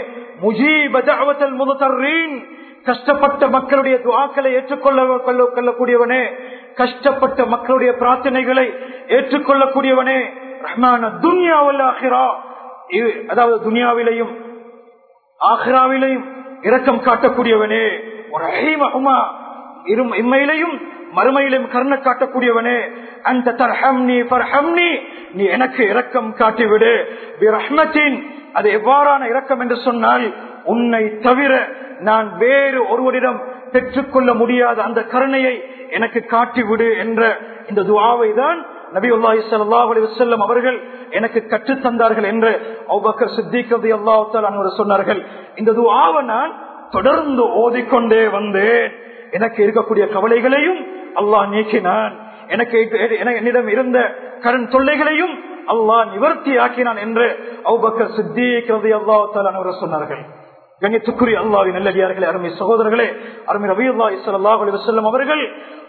முஜீபல் முதத்தர்ரீன் கஷ்டப்பட்ட மக்களுடைய துவாக்களை ஏற்றுக்கொள்ள கொள்ள- கொள்ளக்கூடியவனே கஷ்டப்பட்ட மக்களுடைய பிரார்த்தனைகளை ஏற்றுக்கொள்ளக்கூடியவனே ரஹ்மான துன்யாவல் ஆஹிரா இது அதாவது துனியாவிலையும் ஆஹ்ராவிலையும் இரக்கம் காட்டக்கூடியவனே ஒரு ரஹீமஹுமா இரும் இம்மையிலையும் மறுமையிலும் கருணை காட்டக்கூடியவனே அந்த தர்ஹம்னி ஃபர்ஹம்னி நீ எனக்கு இரக்கம் காட்டிவிடு பிரஹ்மத்தின் அது எவ்வாறான இரக்கம் என்று சொன்னால் உன்னை தவிர நான் வேறு ஒருவரிடம் பெற்றுக்கொள்ள முடியாத அந்த கருணையை எனக்கு காட்டிவிடு என்ற இந்த துவாவை தான் நபி அல்லாஹி ஸல்லல்லாஹு அலைஹி வஸல்லம் அவர்கள் எனக்கு கற்றுத் தந்தார்கள் என்று அபூபக்கர் சித்திக் ரலியல்லாஹு தஆலா அன்ஹு சொன்னார்கள் இந்த துஆவை நான் தொடர்ந்து ஓதிக்கொண்டே வந்தேன் எனக்கு இருக்கக்கூடிய கவலைகளையும் அல்லாஹ் நீக்கினான் எனக்கு என- என்னிடம் இருந்த கடன் தொல்லைகளையும் அல்லாஹ் நிவர்த்தி ஆக்கினான் என்று அபூபக்கர் சித்திக் ரலியல்லாஹு தஆலா அன்ஹு சொன்னார்கள் கண்ணியத்துக்குரிய அல்லாஹ்வின் நல்லடியார்களே அருமை சகோதரர்களே அருமை ரபியுல்லாஹி ஸல்லல்லாஹு அலைஹி வஸல்லம் அவர்கள்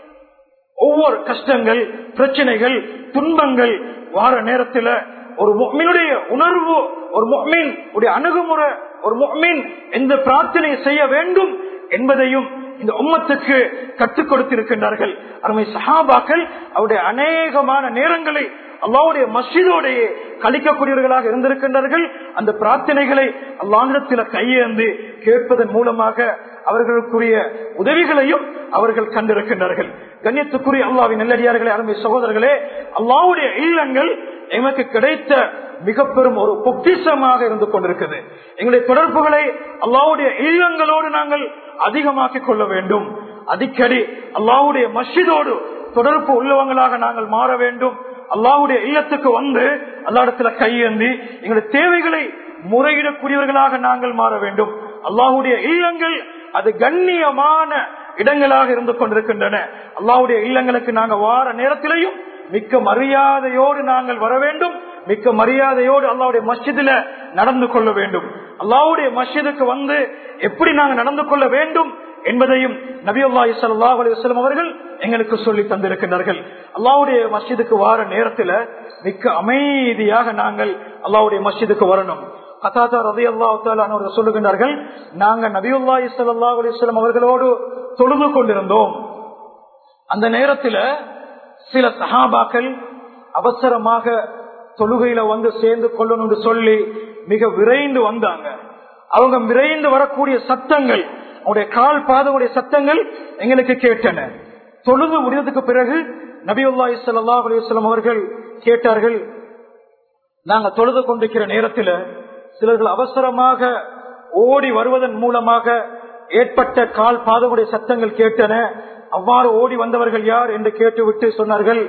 ஒவ்வொரு கஷ்டங்கள் பிரச்சனைகள் துன்பங்கள் வார நேரத்துல ஒரு முக்மினுடைய உணர்வு ஒரு முக்மின் உடைய அணுகுமுறை ஒரு முக்மின் எந்த பிரார்த்தனை செய்ய வேண்டும் என்பதையும் இந்த உம்மத்துக்கு கற்றுக் கொடுத்திருக்கின்றார்கள் அருமை சஹாபாக்கள் அவருடைய அநேகமான நேரங்களை அல்லாவுடைய மஸ்ஜிதோடைய கழிக்கக்கூடியவர்களாக இருந்திருக்கின்றார்கள் அந்த பிரார்த்தனைகளை அல்லாங்கிடத்தில் கையேந்து கேட்பதன் மூலமாக அவர்களுக்குரிய உதவிகளையும் அவர்கள் கண்டிருக்கின்றார்கள் கண்ணியத்துக்குரிய அல்லாவின் நல்லடியார்களே அருமை சகோதரர்களே அல்லாவுடைய இல்லங்கள் எமக்கு கிடைத்த மிக பெரும் ஒரு பொக்கிஷமாக இருந்து கொண்டிருக்கிறது எங்களுடைய தொடர்புகளை அல்லாவுடைய இல்லங்களோடு நாங்கள் அதிகமாக்கிக் கொள்ள வேண்டும் அடிக்கடி அல்லாவுடைய மஸ்ஜிதோடு தொடர்பு உள்ளவங்களாக நாங்கள் மாற வேண்டும் அல்லாவுடைய இல்லத்துக்கு வந்து அல்லாடத்துல கையேந்தி எங்களுடைய தேவைகளை முறையிடக்கூடியவர்களாக நாங்கள் மாற வேண்டும் அல்லாஹுடைய இல்லங்கள் அது கண்ணியமான இடங்களாக இருந்து கொண்டிருக்கின்றன அல்லாஹுடைய இல்லங்களுக்கு நாங்க வார நேரத்திலையும் மிக்க மரியாதையோடு நாங்கள் வர வேண்டும் மிக்க மரியாதையோடு அல்லாவுடைய மஸ்ஜிதில நடந்து கொள்ள வேண்டும் அல்லாவுடைய மஸ்ஜிதுக்கு வந்து எப்படி நாங்கள் நடந்து கொள்ள வேண்டும் என்பதையும் நபி அல்லாஹி சல்லாஹ் அலிவசலம் அவர்கள் எங்களுக்கு சொல்லி தந்திருக்கின்றார்கள் அல்லாவுடைய மஸ்ஜிதுக்கு வார நேரத்துல மிக்க அமைதியாக நாங்கள் அல்லாவுடைய மஸ்ஜிதுக்கு வரணும் கத்தாத்தா ரதி அல்லாஹால சொல்லுகின்றார்கள் நாங்க நபியுல்லாஹி சல்லாஹ் அலிஸ்லாம் அவர்களோடு தொழுது கொண்டிருந்தோம் அந்த நேரத்துல சில சஹாபாக்கள் அவசரமாக தொழுகையில வந்து சேர்ந்து கொள்ளணும்னு சொல்லி மிக விரைந்து வந்தாங்க அவங்க விரைந்து வரக்கூடிய சத்தங்கள் அவருடைய கால் பாதவுடைய சத்தங்கள் எங்களுக்கு கேட்டன தொழுது முடிந்ததுக்கு பிறகு நபியுல்லாஹி ஸல்லல்லாஹு அலைஹி வஸல்லம் அவர்கள் கேட்டார்கள் நாங்க தொழுது கொண்டிருக்கிற நேரத்தில் சிலர்கள் அவசரமாக ஓடி வருவதன் மூலமாக ஏற்பட்ட கால் பாதமுடைய சத்தங்கள் கேட்டன அவ்வாறு ஓடி வந்தவர்கள் யார் என்று கேட்டுவிட்டு சொன்னார்கள்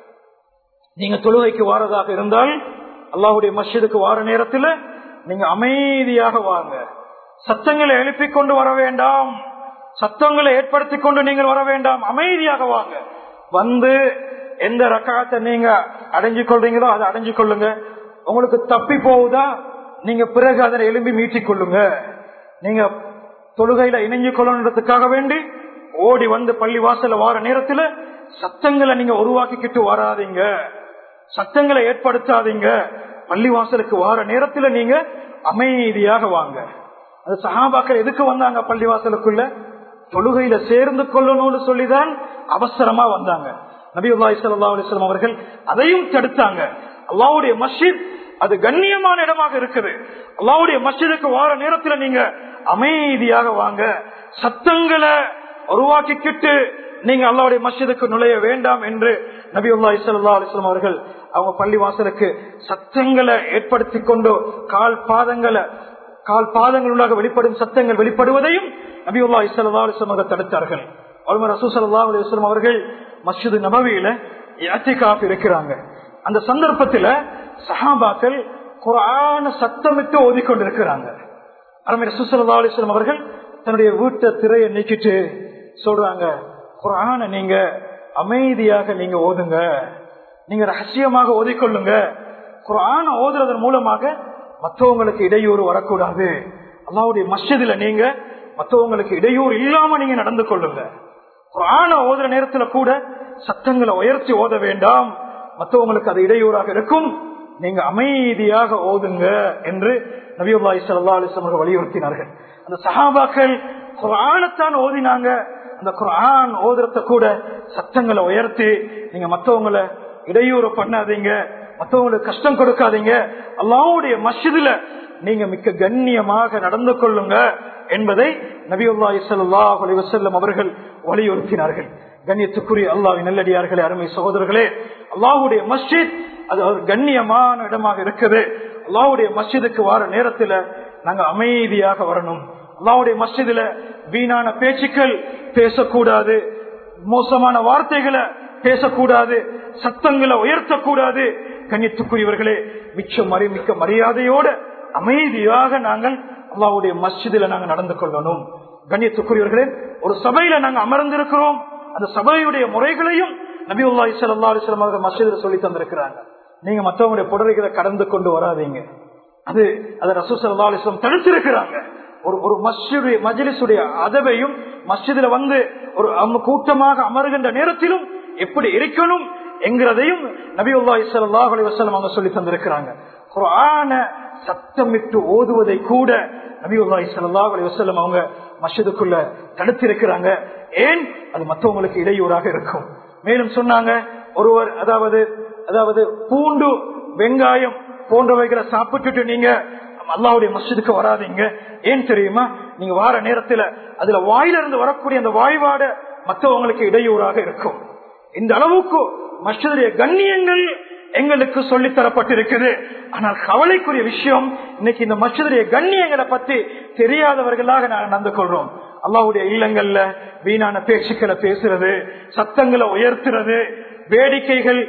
நீங்க தொழுகைக்கு வாரதாக இருந்தால் அல்லாஹுடைய மஸ்ஜிதுக்கு வார நேரத்தில் நீங்க அமைதியாக வாங்க சத்தங்களை எழுப்பிக் கொண்டு வர வேண்டாம் சத்தங்களை ஏற்படுத்தி கொண்டு நீங்கள் வர வேண்டாம் அமைதியாக வாங்க வந்து எந்த ரக்காத்தை நீங்க அடைஞ்சு கொள்றீங்களோ அதை அடைஞ்சு கொள்ளுங்க உங்களுக்கு தப்பி போகுதா நீங்க பிறகு அதனை எலும்பி மீட்டிக் கொள்ளுங்க நீங்க தொழுகையில இணைஞ்சு கொள்ளணுன்றதுக்காக வேண்டி ஓடி வந்து பள்ளி வாசல வார நேரத்துல சத்தங்களை நீங்க உருவாக்கிக்கிட்டு வராதீங்க சத்தங்களை ஏற்படுத்தாதீங்க பள்ளி வாசலுக்கு வார நேரத்துல நீங்க அமைதியாக வாங்க அது சகாபாக்கள் எதுக்கு வந்தாங்க பள்ளி வாசலுக்குள்ள தொழுகையில சேர்ந்து கொள்ளணும்னு சொல்லிதான் அவசரமா வந்தாங்க நபிஉல்லாஹி ஸல்லல்லாஹு அலைஹி வஸல்லம் அவர்கள் அதையும் தடுத்தாங்க அல்லாஹ்வுடைய மஸ்ஜித் அது கண்ணியமான இடமாக இருக்குது அல்லாஹ்வுடைய மஸ்ஜிதுக்கு வார நேரத்துல நீங்க அமைதியாக வாங்க சத்தங்களை உருவாக்கிக்கிட்டு நீங்க அல்லாவுடைய மஸ்ஜிதுக்கு நுழைய வேண்டாம் என்று நபி உல்லாஹி ஸல்லல்லாஹு அலைஹி வஸல்லம் அவர்கள் அவங்க பள்ளி வாசலுக்கு சத்தங்களை ஏற்படுத்தி கொண்டு கால் பாதங்களை கால் பாதங்களுடாக வெளிப்படும் சத்தங்கள் வெளிப்படுவதையும் நபி உல்லாஹி ஸல்லல்லாஹு அலைஹி வஸல்லம் அவர்கள் தடுத்தார்கள் அல்மர் ரசூல் ஸல்லல்லாஹு அலைஹி வஸல்லம் அவர்கள் மஸ்ஜிது நபவியில இஅ்திகாஃப் இருக்கிறாங்க அந்த சந்தர்ப்பத்துல சஹாபாக்கள் குர்ஆன சத்தமிட்டு ஓதிக்கொண்டிருக்கிறாங்க அருமை ரசூல் ஸல்லல்லாஹு அலைஹி வஸல்லம் அவர்கள் தன்னுடைய வீட்டை திரையை நீக்கிட்டு சொல்றாங்க குரான நீங்க அமைதியாக நீங்க ஓதுங்க நீங்க ரகசியமாக ஓதிக்கொள்ளுங்க குரான ஓதுறதன் மூலமாக மற்றவங்களுக்கு இடையூறு வரக்கூடாது அல்லாவுடைய மஸ்ஜிதுல நீங்க மற்றவங்களுக்கு இடையூறு இல்லாம நீங்க நடந்து கொள்ளுங்க குரான ஓதுற நேரத்துல கூட சத்தங்களை உயர்த்தி ஓத வேண்டாம் மற்றவங்களுக்கு அது இடையூறாக இருக்கும் நீங்க அமைதியாக ஓதுங்க என்று நபியுல்லாஹி ஸல்லல்லாஹு அலைஹி வஸல்லம் வலியுறுத்தினார்கள் அந்த சஹாபாக்கள் குரானத்தான் ஓதினாங்க அந்த குரான் ஓதுறத கூட சத்தங்களை உயர்த்தி நீங்க மத்தவங்களை இடையூறு பண்ணாதீங்க மத்தவங்களுக்கு கஷ்டம் கொடுக்காதீங்க அல்லாவுடைய மஸ்ஜிதுல நீங்க மிக்க கண்ணியமாக நடந்து கொள்ளுங்க என்பதை நபியுல்லாஹி ஸல்லல்லாஹு அலைஹி வஸல்லம் அவர்கள் வலியுறுத்தினார்கள் கண்ணியத்துக்குரிய அல்லாஹ்வின் நல்லடியார்களே அருமை சகோதரர்களே அல்லாஹ்வுடைய மஸ்ஜித் அது ஒரு கண்ணியமான இடமாக இருக்குது அல்லாஹ்வுடைய மஸ்ஜிதுக்கு வார நேரத்துல நாங்க அமைதியாக வரணும் அல்லாவுடைய மஸ்ஜிதுல வீணான பேச்சுக்கள் பேசக்கூடாது மோசமான வார்த்தைகளை பேசக்கூடாது சத்தங்களை உயர்த்தக்கூடாது கண்ணியத்துக்குரியவர்களே மிச்ச மறி மிக்க மரியாதையோட அமைதியாக நாங்கள் அல்லாவுடைய மஸ்ஜிதுல நாங்க நடந்து கொள்ளணும் கண்ணியத்துக்குரியவர்களே ஒரு சபையில நாங்க அமர்ந்திருக்கிறோம் அந்த சபையுடைய முறைகளையும் நபி உல்லாஹி சல்லா அலிஸ்லாம் அவர்கள் மஸ்ஜிதில் சொல்லி தந்திருக்கிறாங்க நீங்க மற்றவங்களுடைய புடவைகளை கடந்து கொண்டு வராதீங்க அது அதை ரசூ சல்லா அலிஸ்லாம் தடுத்திருக்கிறாங்க ஒரு ஒரு மஸ்ஜிடைய மஜிலிசுடைய அதவையும் மஸ்ஜிதுல வந்து ஒரு அவங்க கூட்டமாக அமருகின்ற நேரத்திலும் எப்படி இருக்கணும் என்கிறதையும் நபி உல்லாஹி சல்லாஹ் அலி வசலம் அவங்க சொல்லி தந்திருக்கிறாங்க குரான சத்தமிட்டு ஓதுவதை கூட நபி உல்லாஹி சல்லாஹ் அலி வசலம் அவங்க மஸ்ஜிதுக்குள்ள தடுத்திருக்கிறாங்க ஏன் அது மற்றவங்களுக்கு இடையூறாக இருக்கும் மேலும் சொன்னாங்க ஒருவர் அதாவது அதாவது பூண்டு வெங்காயம் போன்றவைகளை சாப்பிட்டுட்டு நீங்க அல்லாவுடைய மஸ்ஜிதுக்கு வராதிங்க ஏன் தெரியுமா நீங்க வார நேரத்துல அதுல வாயிலிருந்து வரக்கூடிய அந்த வாய்வாட மற்றவங்களுக்கு இடையூறாக இருக்கும் இந்த அளவுக்கு மஸ்ஜிதுடைய கண்ணியங்கள் எங்களுக்கு சொல்லி தரப்பட்டிருக்குது ஆனால் கவலைக்குரிய விஷயம் இன்னைக்கு இந்த மஸ்ஜிதுடைய கண்ணியங்களை பத்தி தெரியாதவர்களாக நாங்கள் நடந்து கொள்றோம் அல்லாவுடைய இல்லங்கள்ல வீணான பேச்சுக்களை பேசுறது சத்தங்களை உயர்த்துறது வேடிக்கைகள்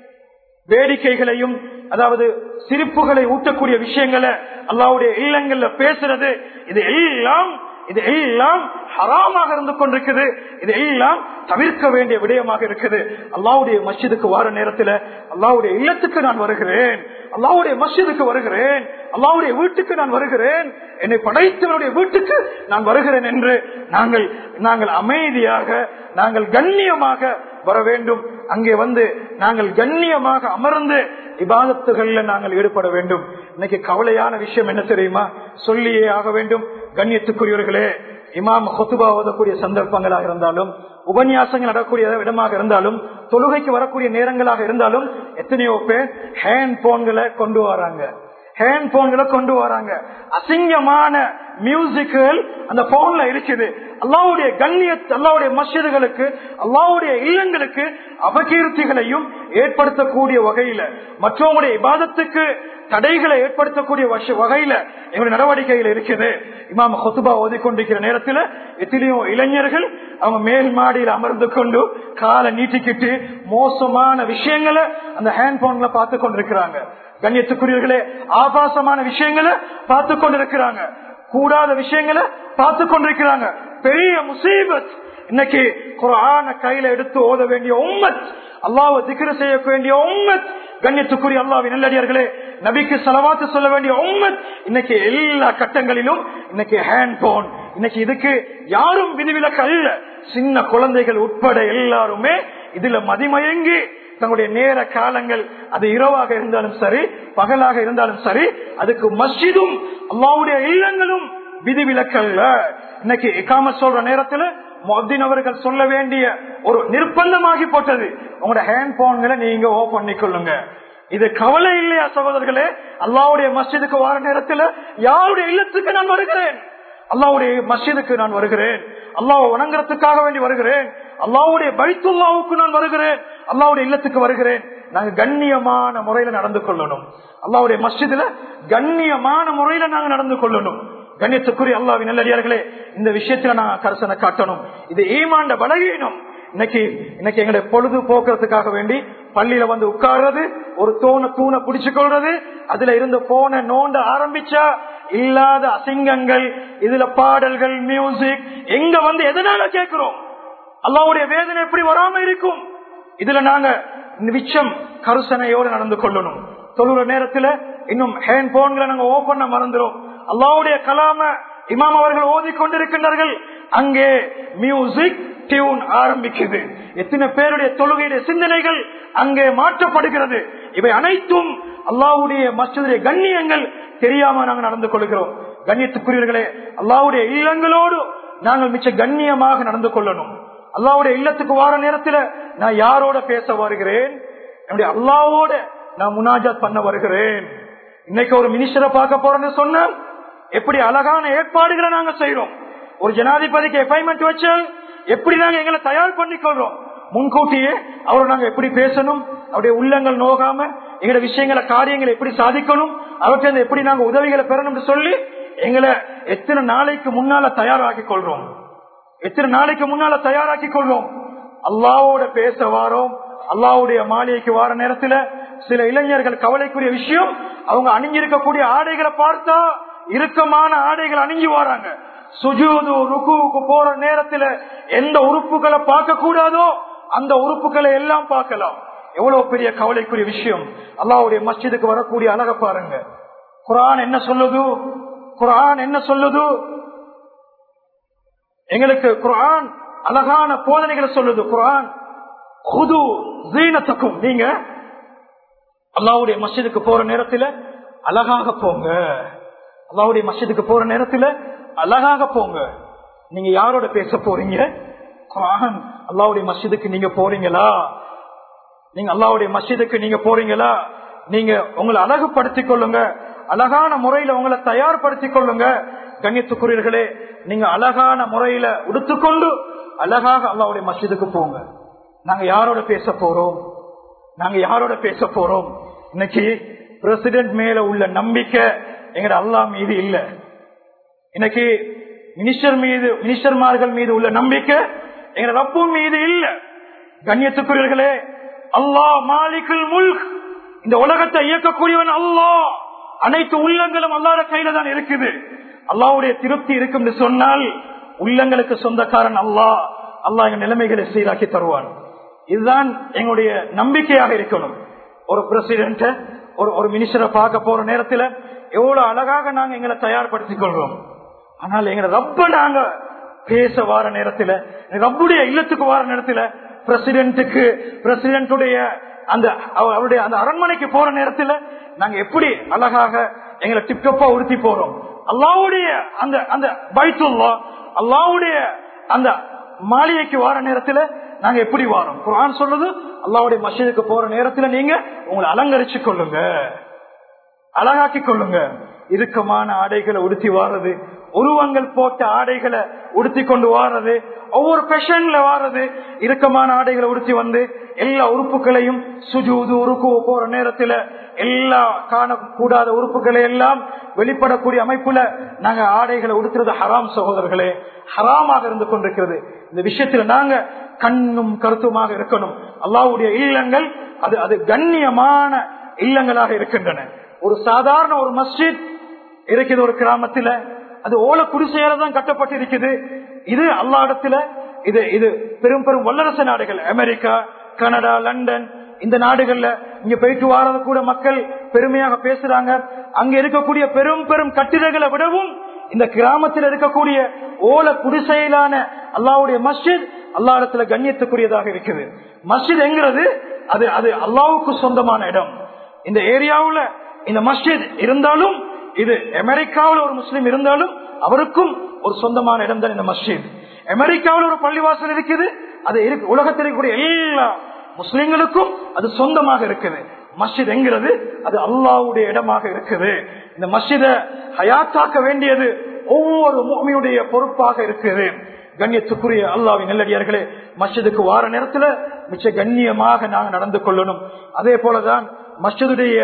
வேடிக்கைகளையும் அதாவது சிரிப்புகளை ஊட்டக்கூடிய விஷயங்களை அல்லாவுடைய இல்லங்கள்ல பேசுறது இது எல்லாம் இது எல்லாம் ஹராமாக இருந்து கொண்டிருக்குது இது எல்லாம் தவிர்க்க வேண்டிய விடயமாக இருக்குது அல்லாவுடைய மஸ்ஜிதுக்கு வார நேரத்துல அல்லாவுடைய இல்லத்துக்கு நான் வருகிறேன் அல்லாவுடைய மஸ்ஜிதுக்கு வருகிறேன் அல்லாவுடைய வீட்டுக்கு நான் வருகிறேன் என்னை படைத்தவருடைய வீட்டுக்கு நான் வருகிறேன் என்று நாங்கள் நாங்கள் அமைதியாக நாங்கள் கண்ணியமாக வர வேண்டும் அங்கே வந்து நாங்கள் கண்ணியமாக அமர்ந்து இபாதத்துகள்ல நாங்கள் ஈடுபட வேண்டும் இன்னைக்கு கவலையான விஷயம் என்ன தெரியுமா சொல்லியே ஆக வேண்டும் கண்ணியத்துக்குரியவர்களே இமாம் ஹொத்துபா ஓதக்கூடிய சந்தர்ப்பங்களாக இருந்தாலும் உபன்யாசங்கள் நடக்கூடிய இடமாக இருந்தாலும் தொழுகைக்கு வரக்கூடிய நேரங்களாக இருந்தாலும் எத்தனையோ பேர் ஹேண்ட் போன்களை கொண்டு வராங்க ஹேண்ட் போன்களை கொண்டு வராங்க அசிங்கமான மியூசிக்குகள் அந்த போன்ல இருக்குது அல்லாவுடைய கண்ணிய அல்லாவுடைய மசிதுகளுக்கு அல்லாவுடைய இல்லங்களுக்கு அபகீர்த்திகளையும் ஏற்படுத்தக்கூடிய வகையில மற்றவங்களுடைய இபாதத்துக்கு தடைகளை ஏற்படுத்தக்கூடிய வஷ- வகையில எங்களுடைய நடவடிக்கைகள் இருக்குது இமாம் ஹொத்துபா ஓதிக்கொண்டிருக்கிற நேரத்தில் எத்தனையோ இளைஞர்கள் அவங்க மேல் மாடியில் அமர்ந்து கொண்டு காலை நீட்டிக்கிட்டு மோசமான விஷயங்களை அந்த ஹேண்ட் போன்ல பார்த்து கொண்டிருக்கிறாங்க கண்ணியத்துக்குரியவர்களே ஆபாசமான விஷயங்களை பார்த்து கொண்டிருக்கிறாங்க கூடாத விஷயங்களை பார்த்து கொண்டிருக்கிறாங்க பெரிய முசீபத் இன்னைக்கு குரான கையில எடுத்து ஓத வேண்டிய உம்மத் அல்லாஹ் திக்ர செய்ய வேண்டிய உம்மத் கண்ணியத்துக்குரிய அல்லாவின் நல்லடியார்களே நபிக்கு செலவாத்து சொல்ல வேண்டிய உம்மத் இன்னைக்கு எல்லா கட்டங்களிலும் இன்னைக்கு ஹேண்ட் போன் இன்னைக்கு இதுக்கு யாரும் விதிவிலக்கு அல்ல சின்ன குழந்தைகள் உட்பட எல்லாருமே இதுல மதிமயங்கி தங்களுடைய நேர காலங்கள் அது இரவாக இருந்தாலும் சரி பகலாக இருந்தாலும் சரி அதுக்கு மஸ்ஜிதும் அல்லாவுடைய இல்லங்களும் விதிவிலக்கல்ல இன்னைக்கு இக்காம சொல்ற நேரத்துல மொத்தின் அவர்கள் சொல்ல வேண்டிய ஒரு நிர்பந்தமாகி போட்டது உங்களோட ஹேண்ட் போன்களை நீங்க ஓ பண்ணிக்கொள்ளுங்க இது கவலை இல்லையா சகோதரர்களே அல்லாவுடைய மஸ்ஜிதுக்கு வர நேரத்துல யாருடைய இல்லத்துக்கு நான் வருகிறேன் அல்லாவுடைய மஸ்ஜிதுக்கு நான் வருகிறேன் அல்லாவை வணங்குறதுக்காக வேண்டி வருகிறேன் அல்லாவுடைய பைத்துல்லாவுக்கு நான் வருகிறேன் அல்லாவுடைய இல்லத்துக்கு வருகிறேன் நாங்க கண்ணியமான முறையில நடந்து கொள்ளணும் அல்லாவுடைய மஸ்ஜிதுல கண்ணியமான முறையில நாங்க நடந்து கொள்ளணும் கண்ணியத்துக்குரிய அல்லாவின் நல்லடியார்களே இந்த விஷயத்துல நாங்க கரசனை காட்டணும் இது ஈமாண்ட பலகீனம் இன்னைக்கு இன்னைக்கு எங்களுடைய பொழுது போக்குறதுக்காக வேண்டி பள்ளியில வந்து உட்கார்றது ஒரு தூண தூணை பிடிச்சு கொள்றது அதுல இருந்து போன நோண்ட ஆரம்பிச்சா இல்லாத அசிங்கங்கள் இதுல பாடல்கள் மியூசிக் எங்க வந்து எதனால கேட்கிறோம் அல்லாவுடைய வேதனை எப்படி வராம இருக்கும் இதுல நாங்க நிச்சம் கருசனையோடு நடந்து கொள்ளணும் தொழுற நேரத்துல இன்னும் ஹேண்ட் போன்களை நாங்க ஓபன் மறந்துடும் அல்லாவுடைய கலாம இமாம் அவர்கள் ஓதி கொண்டிருக்கின்றார்கள் அங்கே மியூசிக் டியூன் ஆரம்பிக்குது எத்தனை பேருடைய தொழுகையுடைய சிந்தனைகள் அங்கே மாற்றப்படுகிறது இவை அனைத்தும் அல்லாவுடைய மஸ்ஜிதுடைய கண்ணியங்கள் தெரியாம நாங்கள் நடந்து கொள்கிறோம் கண்ணியத்துக்குரியவர்களே அல்லாவுடைய இல்லங்களோடு நாங்கள் மிச்ச கண்ணியமாக நடந்து கொள்ளணும் அல்லாவுடைய இல்லத்துக்கு வார நேரத்துல நான் யாரோட பேச வருகிறேன் என்னுடைய அல்லாவோட நான் முனாஜாத் பண்ண வருகிறேன் இன்னைக்கு ஒரு மினிஸ்டரை பார்க்க போறேன்னு சொன்னால் எப்படி அழகான ஏற்பாடுகளை நாங்க செய்யறோம் ஒரு ஜனாதிபதிக்கு அப்பாயின்மெண்ட் வச்சு எப்படி நாங்க எங்களை தயார் பண்ணிக்கொள்றோம் முன்கூட்டியே அவரை நாங்க எப்படி பேசணும் அவருடைய உள்ளங்கள் நோகாம எங்களோட விஷயங்களை காரியங்களை எப்படி சாதிக்கணும் அவற்றை எப்படி நாங்க உதவிகளை பெறணும்னு சொல்லி எங்களை எத்தனை நாளைக்கு முன்னால தயாராக்கி கொள்றோம் எத்தனை நாளைக்கு முன்னால தயாராக்கி கொள்வோம் அல்லாவோட பேச வாரோம் அல்லாவுடைய மாளிகைக்கு வார நேரத்துல சில இளைஞர்கள் கவலைக்குரிய விஷயம் அவங்க அணிஞ்சிருக்கக்கூடிய ஆடைகளை பார்த்தா இறுக்கமான ஆடைகள் அணிஞ்சு வராங்க சுஜூது ருக்குவுக்கு போற நேரத்துல எந்த உறுப்புகளை பார்க்க கூடாதோ அந்த உறுப்புகளை எல்லாம் பார்க்கலாம் எவ்வளவு பெரிய கவலைக்குரிய விஷயம் அல்லாவுடைய மஸ்ஜிதுக்கு வரக்கூடிய அழக பாருங்க குரான் என்ன சொல்லுது குரான் என்ன சொல்லுது எங்களுக்கு குரான் அழகான போதனைகளை சொல்லுது குரான் குது ஜீனத்துக்கும் நீங்க அல்லாவுடைய மஸ்ஜிதுக்கு போற நேரத்துல அழகாக போங்க அல்லாவுடைய மஸ்ஜிதுக்கு போற நேரத்துல அழகாக போங்க நீங்க யாரோட பேச போறீங்க குரான் அல்லாவுடைய மஸ்ஜிதுக்கு நீங்க போறீங்களா நீங்க அல்லாவுடைய மஸ்ஜிதுக்கு நீங்க போறீங்களா நீங்க உங்களை அழகுபடுத்திக் கொள்ளுங்க அழகான முறையில உங்களை தயார்படுத்திக் கொள்ளுங்க கண்ணியத்துக்குரியர்களே நீங்க அழகான முறையில உடுத்துக்கொண்டு அழகாக அல்லாவுடைய மஸ்ஜிதுக்கு போங்க நாங்க யாரோட பேச போறோம் நாங்க யாரோட பேச போறோம் இன்னைக்கு பிரசிடென்ட் மேல உள்ள நம்பிக்கை எங்கட அல்லா மீது இல்ல இன்னைக்கு மினிஸ்டர் மீது மினிஸ்டர்மார்கள் மீது உள்ள நம்பிக்கை எங்க ரப்பு மீது இல்ல கண்ணியத்துக்குரியவர்களே அல்லாஹ் மாலிகுல் முல்க் இந்த உலகத்தை இயக்கக்கூடியவன் அல்லாஹ் அனைத்து உள்ளங்களும் அல்லாத கையில தான் இருக்குது அல்லாவுடைய திருப்தி இருக்கும் சொன்னால் உள்ளங்களுக்கு சொந்தக்காரன் அல்லாஹ் அல்லாஹ் எங்க நிலைமைகளை சீராக்கி தருவான் இதுதான் எங்களுடைய நம்பிக்கையாக இருக்கணும் ஒரு பிரசிடென்ட ஒரு ஒரு மினிஸ்டரை பார்க்க போற நேரத்துல எவ்வளவு அழகாக நாங்க எங்களை தயார்படுத்திக் கொள்றோம் ஆனால் எங்களை ரப்ப நாங்க பேச வார நேரத்துல ரப்புடைய இல்லத்துக்கு வார நேரத்துல பிரசிடென்ட்டுக்கு பிரசிடென்ட்டுடைய அந்த அவருடைய அந்த அரண்மனைக்கு போற நேரத்துல நாங்க எப்படி அழகாக எங்களை டிப்டப்பா உறுத்தி போறோம் அல்லாவுடைய அந்த அந்த பைத்துல்லா அல்லாவுடைய அந்த மாளிகைக்கு வார நேரத்துல நாங்க எப்படி வாரோம் குரான் சொல்லுது அல்லாவுடைய மசிதுக்கு போற நேரத்துல நீங்க உங்களை அலங்கரிச்சு கொள்ளுங்க அழகாக்கி கொள்ளுங்க இறுக்கமான ஆடைகளை உடுத்தி வாரது உருவங்கள் போட்ட ஆடைகளை உடுத்தி கொண்டு வாரது ஒவ்வொரு பெஷன்ல வாரது இறுக்கமான ஆடைகளை உடுத்தி வந்து எல்லா உறுப்புகளையும் சுஜூது உருக்கு போற நேரத்துல எல்லா காணக்கூடாத உறுப்புகளை எல்லாம் வெளிப்படக்கூடிய அமைப்புல நாங்க ஆடைகளை உடுத்துறது ஹராம் சகோதரர்களே ஹராமாக இருந்து கொண்டிருக்கிறது இந்த விஷயத்துல நாங்க கண்ணும் கருத்துமாக இருக்கணும் அல்லாவுடைய இல்லங்கள் அது அது கண்ணியமான இல்லங்களாக இருக்கின்றன ஒரு சாதாரண ஒரு மஸ்ஜித் இருக்குது ஒரு கிராமத்துல அது ஓல குடிசையால தான் கட்டப்பட்டு இருக்குது இது அல்லா இடத்துல இது இது பெரும் பெரும் வல்லரசு நாடுகள் அமெரிக்கா கனடா லண்டன் இந்த நாடுகள்ல இங்க போயிட்டு வாரத கூட மக்கள் பெருமையாக பேசுறாங்க அங்க இருக்கக்கூடிய பெரும் பெரும் கட்டிடங்களை விடவும் இந்த கிராமத்தில் இருக்கக்கூடிய ஓல குடிசையிலான அல்லாவுடைய மஸ்ஜித் அல்லா இடத்துல கண்ணியத்துக்குரியதாக இருக்குது மஸ்ஜித் என்கிறது அது அது அல்லாவுக்கு சொந்தமான இடம் இந்த ஏரியாவுல இந்த மஸ்ஜித் இருந்தாலும் இது அமெரிக்காவில் ஒரு முஸ்லீம் இருந்தாலும் அவருக்கும் ஒரு சொந்தமான இடம் தான் இந்த மஸ்ஜித் அமெரிக்காவில் ஒரு பள்ளிவாசல் இருக்குது அது இருக்கு உலகத்தில் இருக்கக்கூடிய எல்லா முஸ்லிம்களுக்கும் அது சொந்தமாக இருக்குது மஸ்ஜித் என்கிறது அது அல்லாவுடைய இடமாக இருக்குது இந்த மஸ்ஜித ஹயாத்தாக்க வேண்டியது ஒவ்வொரு மூமியுடைய பொறுப்பாக இருக்குது கண்ணியத்துக்குரிய அல்லாவின் நெல்லடியார்களே மஸ்ஜிதுக்கு வார நேரத்துல மிச்ச கண்ணியமாக நாங்க நடந்து கொள்ளணும் அதே போலதான் மஸ்ஜிதுடைய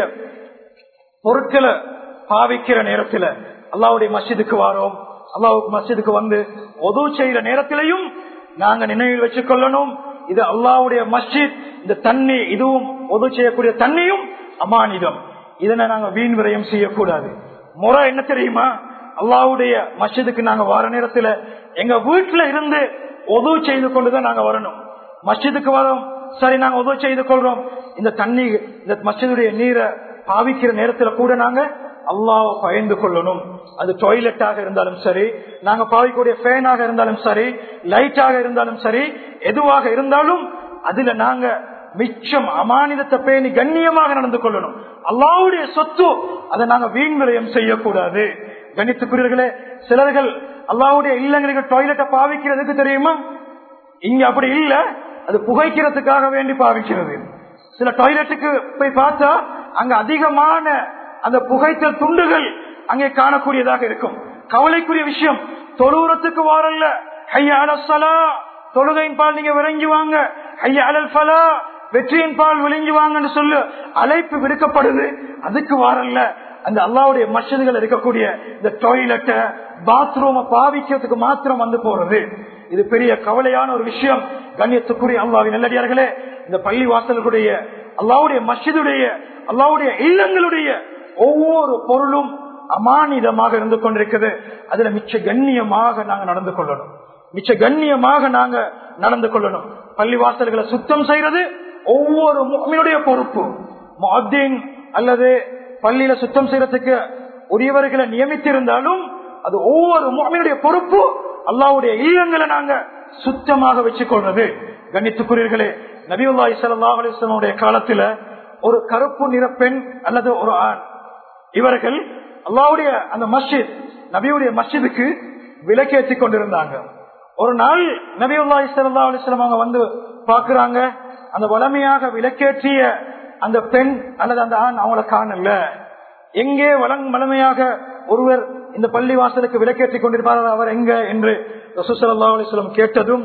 பொருட்களை பாவிக்கிற நேரத்துல அல்லாவுடைய மஸ்ஜிதுக்கு வாரோம் அல்லாவுக்கு மஸ்ஜிதுக்கு வந்து ஒது செய்யற நேரத்திலையும் நாங்க நினைவில் வச்சுக் கொள்ளணும் இது அல்லாவுடைய மஸ்ஜித் இந்த தண்ணி இதுவும் ஒது செய்யக்கூடிய தண்ணியும் அமானிதம் இதனை நாங்க வீண் விரயம் செய்யக்கூடாது முறை என்ன தெரியுமா அல்லாவுடைய மஸ்ஜிதுக்கு நாங்க வர நேரத்துல எங்க வீட்டுல இருந்து ஒது செய்து கொண்டுதான் நாங்க வரணும் மஸ்ஜிதுக்கு வரோம் சரி நாங்க உதவி செய்து கொள்றோம் இந்த தண்ணி இந்த மஸ்ஜிதுடைய நீரை பாவிக்கிற நேரத்துல கூட நாங்க அல்லாஹ் பயந்து கொள்ளணும் அது டாய்லெட்டாக இருந்தாலும் சரி நாங்க பாவிக்கக்கூடிய ஃபேனாக இருந்தாலும் சரி லைட்டாக இருந்தாலும் சரி எதுவாக இருந்தாலும் அதுல நாங்க மிச்சம் அமானிதத்தை பேணி கண்ணியமாக நடந்து கொள்ளணும் அல்லாவுடைய சொத்து அதை நாங்க வீண் விரயம் செய்யக்கூடாது கணித்துக்குரியர்களே சிலர்கள் அல்லாவுடைய இல்லங்களுக்கு டாய்லெட்டை பாவிக்கிறதுக்கு தெரியுமா இங்க அப்படி இல்ல அது புகைக்கிறதுக்காக வேண்டி பாவிக்கிறது சில டாய்லெட்டுக்கு போய் பார்த்தா அங்க அதிகமான அந்த புகைத்தல் துண்டுகள் அங்கே காணக்கூடியதாக இருக்கும் கவலைக்குரிய விஷயம் தொழுவுறத்துக்கு வாரல்ல ஐயா அலசலா தொழுகையின் பால் நீங்க விளங்கி வாங்க ஐயா அலல் பலா வெற்றியின் பால் விளங்கி வாங்கன்னு சொல்லு அழைப்பு விடுக்கப்படுது அதுக்கு வாரல்ல அந்த அல்லாவுடைய மஷதுகள் இருக்கக்கூடிய இந்த டாய்லெட்டை பாத்ரூம பாவிக்கிறதுக்கு மாத்திரம் வந்து போறது இது பெரிய கவலையான ஒரு விஷயம் கண்ணியத்துக்குரிய அல்லாவின் நல்லடியார்களே இந்த பள்ளி வாசல்களுடைய அல்லாவுடைய மஸ்ஜிதுடைய அல்லாவுடைய இல்லங்களுடைய ஒவ்வொரு பொருளும் அமானிதமாக இருந்து கொண்டிருக்குது அதுல மிச்ச கண்ணியமாக நாங்க நடந்து கொள்ளணும் மிச்ச கண்ணியமாக நாங்க நடந்து கொள்ளணும் பள்ளி வாசல்களை சுத்தம் செய்யறது ஒவ்வொரு முகமினுடைய பொறுப்பு முஅத்தின் அல்லது பள்ளியில சுத்தம் செய்யறதுக்கு உரியவர்களை நியமித்திருந்தாலும் அது ஒவ்வொரு முகமினுடைய பொறுப்பு அல்லாவுடைய இல்லங்களை நாங்க சுத்தமாக வச்சுக்கொள்றது கண்ணித்துக்குரியர்களே நபியுல்லாஹி ஸல்லல்லாஹு அலைஹி வஸல்லம் காலத்துல ஒரு கருப்பு நிற பெண் அல்லது ஒரு ஆண் இவர்கள் அல்லாவுடைய அந்த மஸ்ஜித் நபியுடைய மஸ்ஜிதுக்கு விலக்கேற்றி கொண்டிருந்தாங்க ஒரு நாள் நபியுல்லாஹி ஸல்லல்லாஹு அலைஹி வஸல்லம் அவங்க வந்து பாக்குறாங்க அந்த வளமையாக விலக்கேற்றிய அந்த பெண் அல்லது அந்த ஆண் அவங்கள காணல எங்கே வளங் வளமையாக ஒருவர் இந்த பள்ளி வாசலுக்கு விலக்கேற்றி கொண்டிருப்பார் அவர் எங்க என்று ரசூசல்லா அலிஸ்லம் கேட்டதும்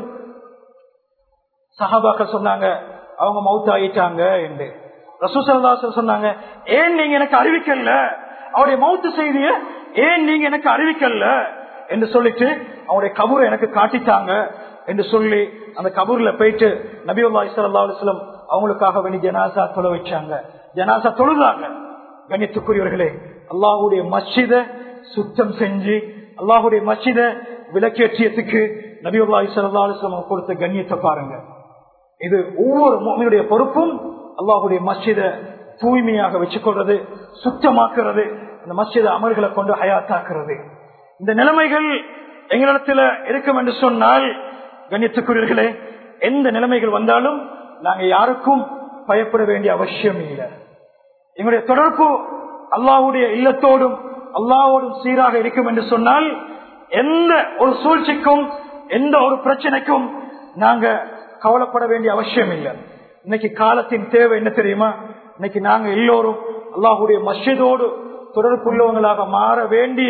சஹாபாக்கள் சொன்னாங்க அவங்க மவுத் ஆயிட்டாங்க என்று ரசூசல்லாசல் சொன்னாங்க ஏன் நீங்க எனக்கு அறிவிக்கல அவருடைய மவுத்து செய்திய ஏன் நீங்க எனக்கு அறிவிக்கல என்று சொல்லிட்டு அவருடைய கபூரை எனக்கு காட்டிட்டாங்க என்று சொல்லி அந்த கபூர்ல போயிட்டு நபியுல்லா இஸ்லா அலுவலம் அவங்களுக்காக வேண்டி ஜனாசா தொலை வச்சாங்க ஜனாசா தொழுதாங்க கணித்துக்குரியவர்களே அல்லாஹுடைய மஸ்ஜித சுத்தம் செஞ்சு அல்லாஹுடைய மஸ்ஜித விளக்கேற்றியத்துக்கு நபியுல்லா இஸ்லா அலுவலம் கொடுத்த கண்ணியத்தை பாருங்க இது ஒவ்வொரு மோமியுடைய பொறுப்பும் அல்லாஹுடைய மஸ்ஜித தூய்மையாக வச்சுக்கொள்றது சுத்தமாக்குறது அந்த மஸ்ஜித அமல்களை கொண்டு ஹயாத்தாக்குறது இந்த நிலைமைகள் எங்களிடத்துல இருக்கும் என்று சொன்னால் கண்ணியத்துக்குரியர்களே எந்த நிலைமைகள் வந்தாலும் நாங்க யாருக்கும் பயப்பட வேண்டிய அவசியம் இல்லை எங்களுடைய தொடர்பு அல்லாஹுடைய இல்லத்தோடும் அல்லாவோடும் சீராக இருக்கும் என்று சொன்னால் எந்த ஒரு சூழ்ச்சிக்கும் எந்த ஒரு பிரச்சனைக்கும் நாங்க கவலைப்பட வேண்டிய அவசியம் இல்லை இன்னைக்கு காலத்தின் தேவை என்ன தெரியுமா இன்னைக்கு நாங்க எல்லோரும் அல்லாஹுடைய மஸ்ஜிதோடு தொடர்புள்ளவங்களாக மாற வேண்டிய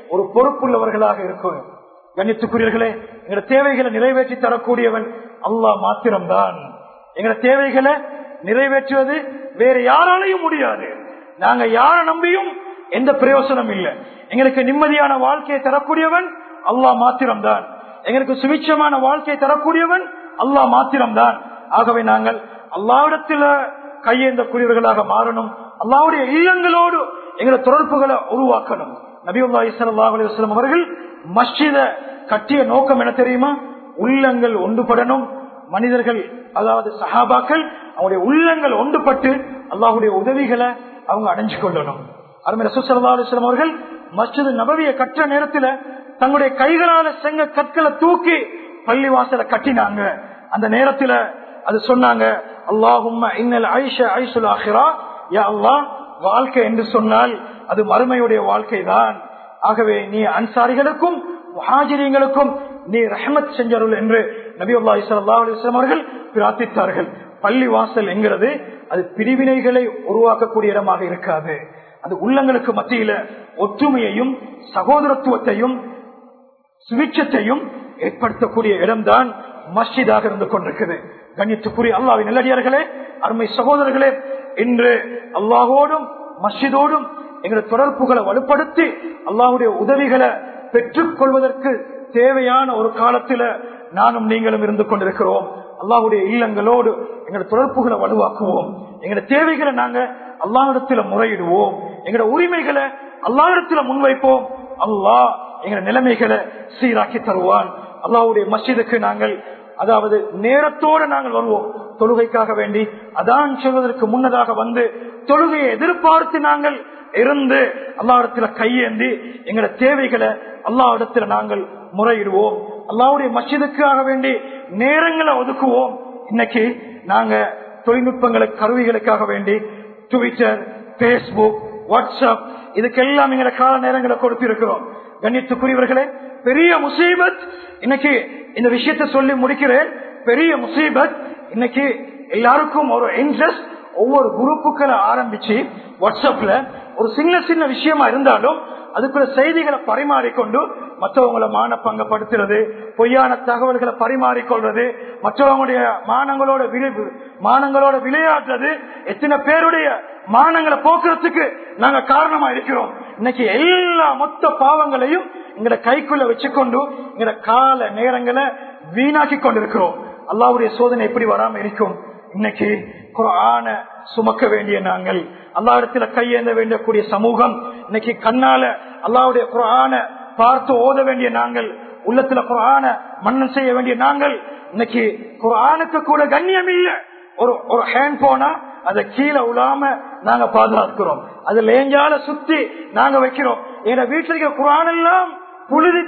ஒரு பொறுப்புள்ளவர்களாக இருக்கும் கண்ணித்துக்குரியவர்களே எங்களோட தேவைகளை நிறைவேற்றி தரக்கூடியவன் அல்லாஹ் மாத்திரம்தான் எங்களோட தேவைகளை நிறைவேற்றுவது வேற யாராலையும் முடியாது நாங்க யாரை நம்பியும் எந்த பிரயோசனம் இல்லை எங்களுக்கு நிம்மதியான வாழ்க்கையை தரக்கூடியவன் அல்லாஹ் மாத்திரம்தான் எங்களுக்கு சுவிட்சமான வாழ்க்கையை தரக்கூடியவன் அல்லாஹ் மாத்திரம்தான் ஆகவே நாங்கள் அல்லாவிடத்தில கையேந்தக்கூடியவர்களாக மாறணும் அல்லாவுடைய இல்லங்களோடு எங்களை தொடர்புகளை உருவாக்கணும் நபியுல்லாஹி ஸல்லல்லாஹு அலைஹி வஸல்லம் அவர்கள் மஸ்ஜித கட்டிய நோக்கம் என்ன தெரியுமா உள்ளங்கள் ஒன்றுபடணும் மனிதர்கள் அதாவது சஹாபாக்கள் அவங்களுடைய உள்ளங்கள் ஒன்றுபட்டு அல்லாஹுடைய உதவிகளை அவங்க அடைஞ்சு கொள்ளணும் அருமை ரசூசல்லா அலிஸ்லாம் அவர்கள் மஸ்ஜித் நபவிய கற்ற நேரத்துல தங்களுடைய கைகளால செங்க கற்களை தூக்கி பள்ளி வாசல கட்டினாங்க அந்த நேரத்துல அது சொன்னாங்க அல்லாஹும் இன்னல் ஐஷ ஐசுல் ஆஹிரா யா அல்லாஹ் வாழ்க்கை என்று சொன்னால் அது மறுமையுடைய வாழ்க்கை தான் ஆகவே நீ அன்சாரிகளுக்கும் முஹாஜிரியங்களுக்கும் நீ ரஹமத் செஞ்சருள் என்று நபி அல்லாஹி சல்லா அலிஸ்லாம் அவர்கள் பிரார்த்தித்தார்கள் பள்ளி வாசல் என்கிறது அது பிரிவினைகளை உருவாக்கக்கூடிய இடமாக இருக்காது அது உள்ளங்களுக்கு மத்தியில ஒற்றுமையையும் சகோதரத்துவத்தையும் சுவிட்சத்தையும் ஏற்படுத்தக்கூடிய இடம்தான் மஸ்ஜிதாக இருந்து கொண்டிருக்குது கண்ணியத்துக்குரிய அல்லாவின் நல்லடியார்களே அருமை சகோதரர்களே இன்று அல்லாஹோடும் மஸ்ஜிதோடும் எங்களை தொடர்புகளை வலுப்படுத்தி அல்லாஹுடைய உதவிகளை பெற்றுக் கொள்வதற்கு தேவையான ஒரு காலத்துல நானும் நீங்களும் இருந்து கொண்டிருக்கிறோம் அல்லாஹுடைய இல்லங்களோடு எங்களோட தொடர்புகளை வலுவாக்குவோம் எங்களோட தேவைகளை நாங்க அல்லாஹிடத்துல முறையிடுவோம் எங்களோட உரிமைகளை அல்லாஹிடத்துல முன்வைப்போம் அல்லாஹ் எங்களோட நிலைமைகளை சீராக்கி தருவான் அல்லாஹுடைய மஸ்ஜிதுக்கு நாங்கள் அதாவது நேரத்தோடு நாங்கள் வருவோம் தொழுகைக்காக வேண்டி அதான் சொல்வதற்கு முன்னதாக வந்து தொழுகையை எதிர்பார்த்து நாங்கள் இருந்து அல்லாவிடத்துல கையேந்தி எங்களோட தேவைகளை அல்லாவிடத்துல நாங்கள் முறையிடுவோம் அல்லாவுடைய மஸ்ஜிதுக்காக வேண்டி நேரங்களை ஒதுக்குவோம் இன்னைக்கு நாங்க தொழில்நுட்பங்களுக்கு கருவிகளுக்காக வேண்டி ட்விட்டர் பேஸ்புக் வாட்ஸ்அப் இதுக்கெல்லாம் எங்களை கால நேரங்களை கொடுத்திருக்கிறோம் கண்ணியத்துக்குரியவர்களே பெரிய முசீபத் இன்னைக்கு இந்த விஷயத்தை சொல்லி முடிக்கிறேன் பெரிய முசீபத் இன்னைக்கு எல்லாருக்கும் ஒரு இன்ட்ரெஸ்ட் ஒவ்வொரு குரூப்புகளை ஆரம்பிச்சு வாட்ஸ்அப்ல ஒரு சின்ன சின்ன விஷயமா இருந்தாலும் அதுக்குள்ள செய்திகளை பரிமாறிக்கொண்டு மற்றவங்களை மான பங்கப்படுத்துறது பொய்யான தகவல்களை பரிமாறிக்கொள்றது மற்றவங்களுடைய மானங்களோட விளைவு மானங்களோட விளையாடுறது எத்தனை பேருடைய மானங்களை போக்குறதுக்கு நாங்க காரணமா இருக்கிறோம் இன்னைக்கு எல்லா மொத்த பாவங்களையும் எங்கட கைக்குள்ள வச்சுக்கொண்டு எங்கட கால நேரங்களை வீணாக்கி கொண்டிருக்கிறோம் அல்லாவுடைய சோதனை எப்படி வராம இருக்கும் இன்னைக்கு குரான சுமக்க வேண்டிய நாங்கள் அல்லாவிடத்துல கையேந்த வேண்டியக்கூடிய சமூகம் இன்னைக்கு கண்ணால அல்லாவுடைய குரான பார்த்து ஓத வேண்டிய நாங்கள் உள்ளத்துல குரான மன்னன் செய்ய வேண்டிய நாங்கள் இன்னைக்கு குரானுக்கு கூட கண்ணியம் இல்ல ஒரு ஒரு ஹேண்ட் போனா அதை கீழே விழாம நாங்க பாதுகாக்கிறோம் அது லேஞ்சால சுத்தி நாங்க வைக்கிறோம் எங்க வீட்டுல இருக்க குரான் எல்லாம் புழுதி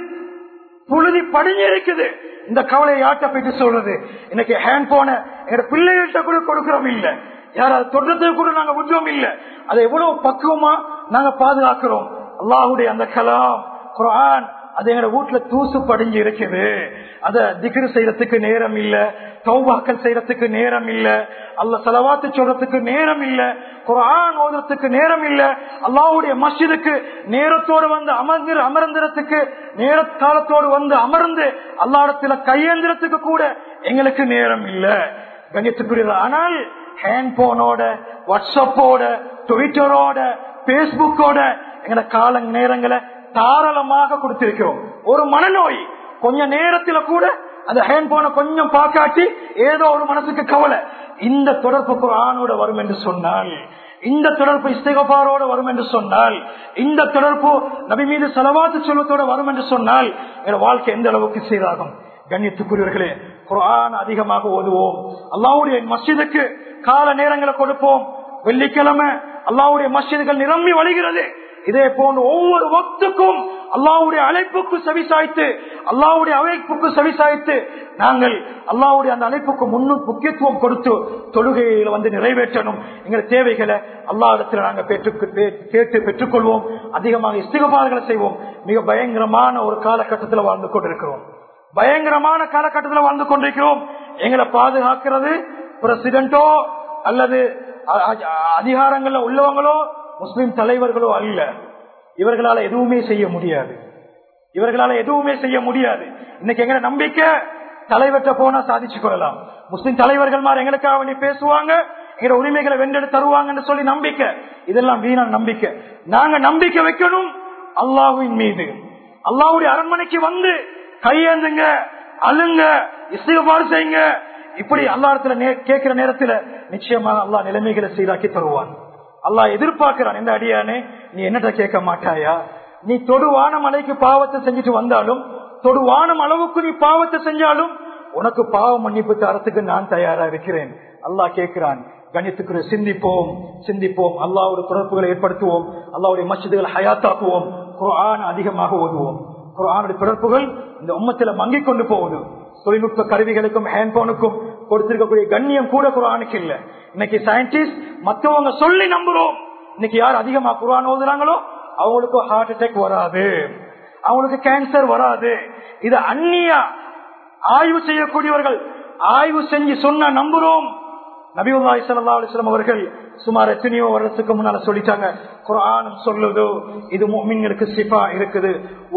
புழுதி படிஞ்சு இருக்குது இந்த கவலையை யார்கிட்ட போயிட்டு சொல்றது இன்னைக்கு ஹேண்ட் போன எங்க பிள்ளைகள்கிட்ட கூட கொடுக்கிறோம் இல்ல யாராவது தொடர்றதுக்கு கூட நாங்க விடுறோம் இல்ல அதை எவ்வளவு பக்குவமா நாங்க பாதுகாக்கிறோம் அல்லாஹுடைய அந்த கலாம் குரான் அது எங்க வீட்டுல தூசு படிஞ்சு இருக்குது அத திக்ரு செய்யறதுக்கு நேரம் இல்ல தௌபாக்கள் செய்யறதுக்கு நேரம் இல்ல அல்ல செலவாத்து சொல்றதுக்கு நேரம் இல்ல குரான் ஓதுறதுக்கு நேரம் இல்ல அல்லாவுடைய மஸ்ஜிதுக்கு நேரத்தோடு வந்து அமர்ந்து அமர்ந்திரத்துக்கு நேர காலத்தோடு வந்து அமர்ந்து அல்லாடத்துல கையேந்திரத்துக்கு கூட எங்களுக்கு நேரம் இல்ல கணித்துக்குரிய ஆனால் ஹேண்ட் போனோட வாட்ஸ்அப்போட ட்விட்டரோட பேஸ்புக்கோட எங்கட கால நேரங்களை தாராளமாக கொடுத்திருக்கிறோம் ஒரு மனநோய் கொஞ்ச நேரத்துல கூட அந்த ஹேண்ட் போன கொஞ்சம் பாக்காட்டி ஏதோ ஒரு மனசுக்கு கவலை இந்த தொடர்பு ஆணோட வரும் என்று சொன்னால் இந்த தொடர்பு இஸ்தகபாரோட வரும் என்று சொன்னால் இந்த தொடர்பு நபி மீது செலவாத்து செல்வத்தோட வரும் என்று சொன்னால் என் வாழ்க்கை எந்த அளவுக்கு சீராகும் கண்ணியத்துக்குரியவர்களே குரான் அதிகமாக ஓதுவோம் அல்லாவுடைய மஸ்ஜிதுக்கு கால நேரங்களை கொடுப்போம் வெள்ளிக்கிழமை அல்லாவுடைய மஸ்ஜிதுகள் நிரம்பி வழிகிறது இதே போன்று ஒவ்வொரு வக்துக்கும் அல்லாவுடைய அழைப்புக்கு செவிசாய்த்து அல்லாவுடைய அழைப்புக்கு செவிசாய்த்து நாங்கள் அல்லாவுடைய அந்த அழைப்புக்கு முன்னு முக்கியத்துவம் கொடுத்து தொழுகையில வந்து நிறைவேற்றணும் எங்கள் தேவைகளை அல்லா இடத்துல நாங்கள் பெற்று கேட்டு பெற்றுக்கொள்வோம் அதிகமாக இஸ்திகபாடுகளை செய்வோம் மிக பயங்கரமான ஒரு காலகட்டத்தில் வாழ்ந்து கொண்டிருக்கிறோம் பயங்கரமான காலகட்டத்தில் வாழ்ந்து கொண்டிருக்கிறோம் எங்களை பாதுகாக்கிறது பிரசிடென்டோ அல்லது அதிகாரங்கள்ல உள்ளவங்களோ முஸ்லிம் தலைவர்களோ அல்ல இவர்களால் எதுவுமே செய்ய முடியாது இவர்களால எதுவுமே செய்ய முடியாது இன்னைக்கு எங்க நம்பிக்கை தலைவற்ற போனா சாதிச்சு கொள்ளலாம் முஸ்லிம் தலைவர்கள் மாதிரி எங்களுக்காக வேண்டி பேசுவாங்க எங்க உரிமைகளை வென்றெடு தருவாங்கன்னு சொல்லி நம்பிக்கை இதெல்லாம் வீணான நம்பிக்கை நாங்க நம்பிக்கை வைக்கணும் அல்லாஹுவின் மீது அல்லாஹ்வுடைய அரண்மனைக்கு வந்து கையேந்துங்க அழுங்க இசைவாறு செய்யுங்க இப்படி அல்லாஹத்துல கேட்கிற நேரத்துல நிச்சயமாக அல்லாஹ் நிலைமைகளை சீராக்கி தருவான் அல்லாஹ் எதிர்பார்க்கிறான் எந்த அடியானே நீ என்னட்ட கேட்க மாட்டாயா நீ தொடுவான மலைக்கு பாவத்தை செஞ்சுட்டு வந்தாலும் தொடுவானம் அளவுக்கு நீ பாவத்தை செஞ்சாலும் உனக்கு பாவ மன்னிப்பு தரத்துக்கு நான் தயாரா இருக்கிறேன் அல்லாஹ் கேட்கிறான் கணித்துக்கு சிந்திப்போம் சிந்திப்போம் அல்லாவுடைய தொடர்புகளை ஏற்படுத்துவோம் அல்லாவுடைய மசிதுகளை ஹயாத்தாக்குவோம் குரான் அதிகமாக ஓதுவோம் குரானுடைய தொடர்புகள் இந்த உம்மத்தில மங்கிக் கொண்டு போகுது தொழில்நுட்ப கருவிகளுக்கும் ஹேண்ட்போனுக்கும் கொடுத்திருக்கக்கூடிய கண்ணியம் கூட குரானுக்கு இல்ல இன்னைக்கு சயின்டிஸ்ட் மத்தவங்க சொல்லி நம்புறோம் இன்னைக்கு யார் அதிகமா குரான் ஓதுறாங்களோ அவங்களுக்கு ஹார்ட் அட்டாக் வராது அவங்களுக்கு கேன்சர் வராது இது அந்நியா ஆய்வு செய்யக்கூடியவர்கள் ஆய்வு செஞ்சு சொன்ன நம்புறோம் நபிவுல்லாய் சல்லா அலிஸ்லாம் அவர்கள் சுமார் எத்தனையோ வருடத்துக்கு முன்னால சொல்லிட்டாங்க குரான் சொல்லுது இது மோமின்களுக்கு சிபா இருக்குது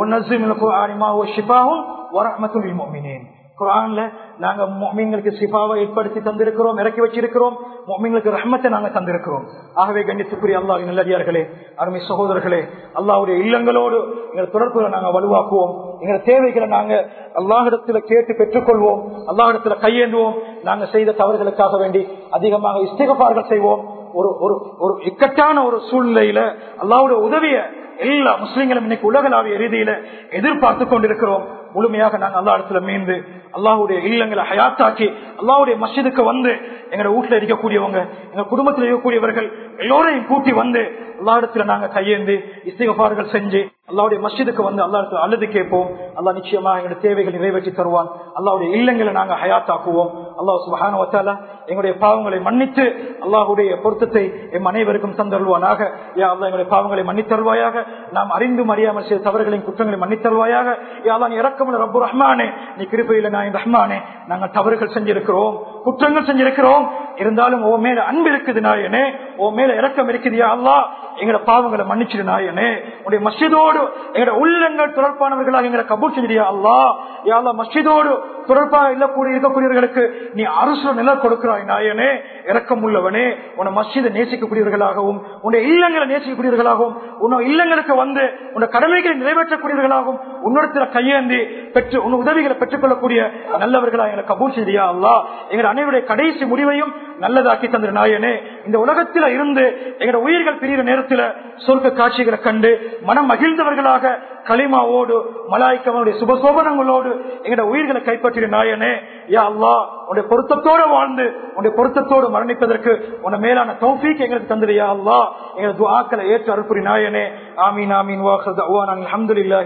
ஷிபாவும் வரமத்துல் மோமினேன் குரான்ல நாங்க மொமீன்களுக்கு சிபாவை ஏற்படுத்தி தந்திருக்கிறோம் இறக்கி வச்சிருக்கிறோம் மொமீன்களுக்கு ரஹ்மத்தை நாங்க தந்திருக்கிறோம் ஆகவே கண்ணித்துக்குரிய அல்லாஹ் நல்லடியார்களே அருமை சகோதரர்களே அல்லாவுடைய இல்லங்களோடு எங்கள் தொடர்புகளை நாங்க வலுவாக்குவோம் எங்கள் தேவைகளை நாங்க அல்லாஹிடத்துல கேட்டு பெற்றுக்கொள்வோம் அல்லாஹிடத்துல கையேந்துவோம் நாங்க செய்த தவறுகளுக்காக வேண்டி அதிகமாக இஸ்திகபார்கள் செய்வோம் ஒரு ஒரு ஒரு இக்கட்டான ஒரு சூழ்நிலையில அல்லாவுடைய உதவிய எல்லா முஸ்லீம்களும் இன்னைக்கு உலகளாவிய ரீதியில எதிர்பார்த்து கொண்டிருக்கிறோம் முழுமையாக நாங்கள் அல்லா இடத்துல மீண்டு அல்லாஹுடைய இல்லங்களை ஹயாத்தாக்கி அல்லாஹுடைய மஸ்ஜிதுக்கு வந்து எங்க வீட்டுல இருக்கக்கூடியவங்க எங்க குடும்பத்தில் இருக்கக்கூடியவர்கள் எல்லோரையும் கூட்டி வந்து அல்லா இடத்துல நாங்க கையேந்து இஸ்திகபாடுகள் செஞ்சு அல்லாவுடைய மஸ்ஜிதுக்கு வந்து அல்லா இடத்துல அழுது கேட்போம் அல்லா நிச்சயமா எங்களுடைய தேவைகள் நிறைவேற்றி தருவான் அல்லாவுடைய இல்லங்களை நாங்க ஹயாத்தாக்குவோம் அல்லாஹ் சுபஹான வத்தால எங்களுடைய பாவங்களை மன்னித்து அல்லாஹுடைய பொருத்தத்தை எம் அனைவருக்கும் தந்தருவானாக யா அல்லா எங்களுடைய பாவங்களை மன்னித்தருவாயாக நாம் அறிந்தும் அறியாமல் செய்த தவறுகளின் குற்றங்களை மன்னித்தருவாயாக யா அல்லா நீ இறக்கமுள்ள ரப்பு ரஹ்மானே நீ கிருப்பையில நான் ரஹ்மானே நாங்கள் தவறுகள் செஞ்சிருக்கிறோம் குற்றங்கள் செஞ்சிருக்கிறோம் இருந்தாலும் ஓ மேல அன்பு இருக்குது நாயனே ஓ மேல இறக்கம் இருக்குதியா அல்லா எங்களோட பாவங்களை மன்னிச்சிடு நாயனே உடைய மஸ்ஜிதோடு எங்களோட உள்ளங்கள் தொடர்பானவர்களாக எங்களை கபூர் செஞ்சிடியா அல்லா யாழ்லா மஸ்ஜிதோடு தொடர்பாக இல்லக்கூடிய இருக்கக்கூடியவர்களுக்கு நீ அரசு நில கொடுக்கிறாய் நாயனே இறக்கம் உள்ளவனே உன மஸ்ஜிதை நேசிக்கக்கூடியவர்களாகவும் உன்னுடைய இல்லங்களை நேசிக்கக்கூடியவர்களாகவும் உன்னோட இல்லங்களுக்கு வந்து உன்னுடைய கடமைகளை நிறைவேற்றக்கூடியவர்களாகவும் உன்னிடத்துல கையேந்தி பெற்று உன் உதவிகளை பெற்றுக் கொள்ளக்கூடிய நல்லவர்களா எங்களை கபூர் செய்தியா அல்லா எங்கள் அனைவருடைய கடைசி முடிவையும் நல்லதாக்கி தந்திர நாயனே இந்த உலகத்தில இருந்து எங்களோட உயிர்கள் பிரிகிற நேரத்தில் சொர்க்க காட்சிகளை கண்டு மனம் மகிழ்ந்தவர்களாக களிமாவோடு மலாய்க்கவனுடைய சுபசோபனங்களோடு எங்களோட உயிர்களை கைப்பற்றிய நாயனே யா அல்லா உன்னுடைய பொருத்தத்தோடு வாழ்ந்து உன்னுடைய பொருத்தத்தோடு மரணிப்பதற்கு உன்னை மேலான தௌஃபீக் எங்களுக்கு தந்திரியா அல்லா எங்களது துஆக்களை ஏற்று அறுப்புரி நாயனே ஆமீன் ஆமீன் வாஹத் அவான் அல்ஹம்துலில்லாஹி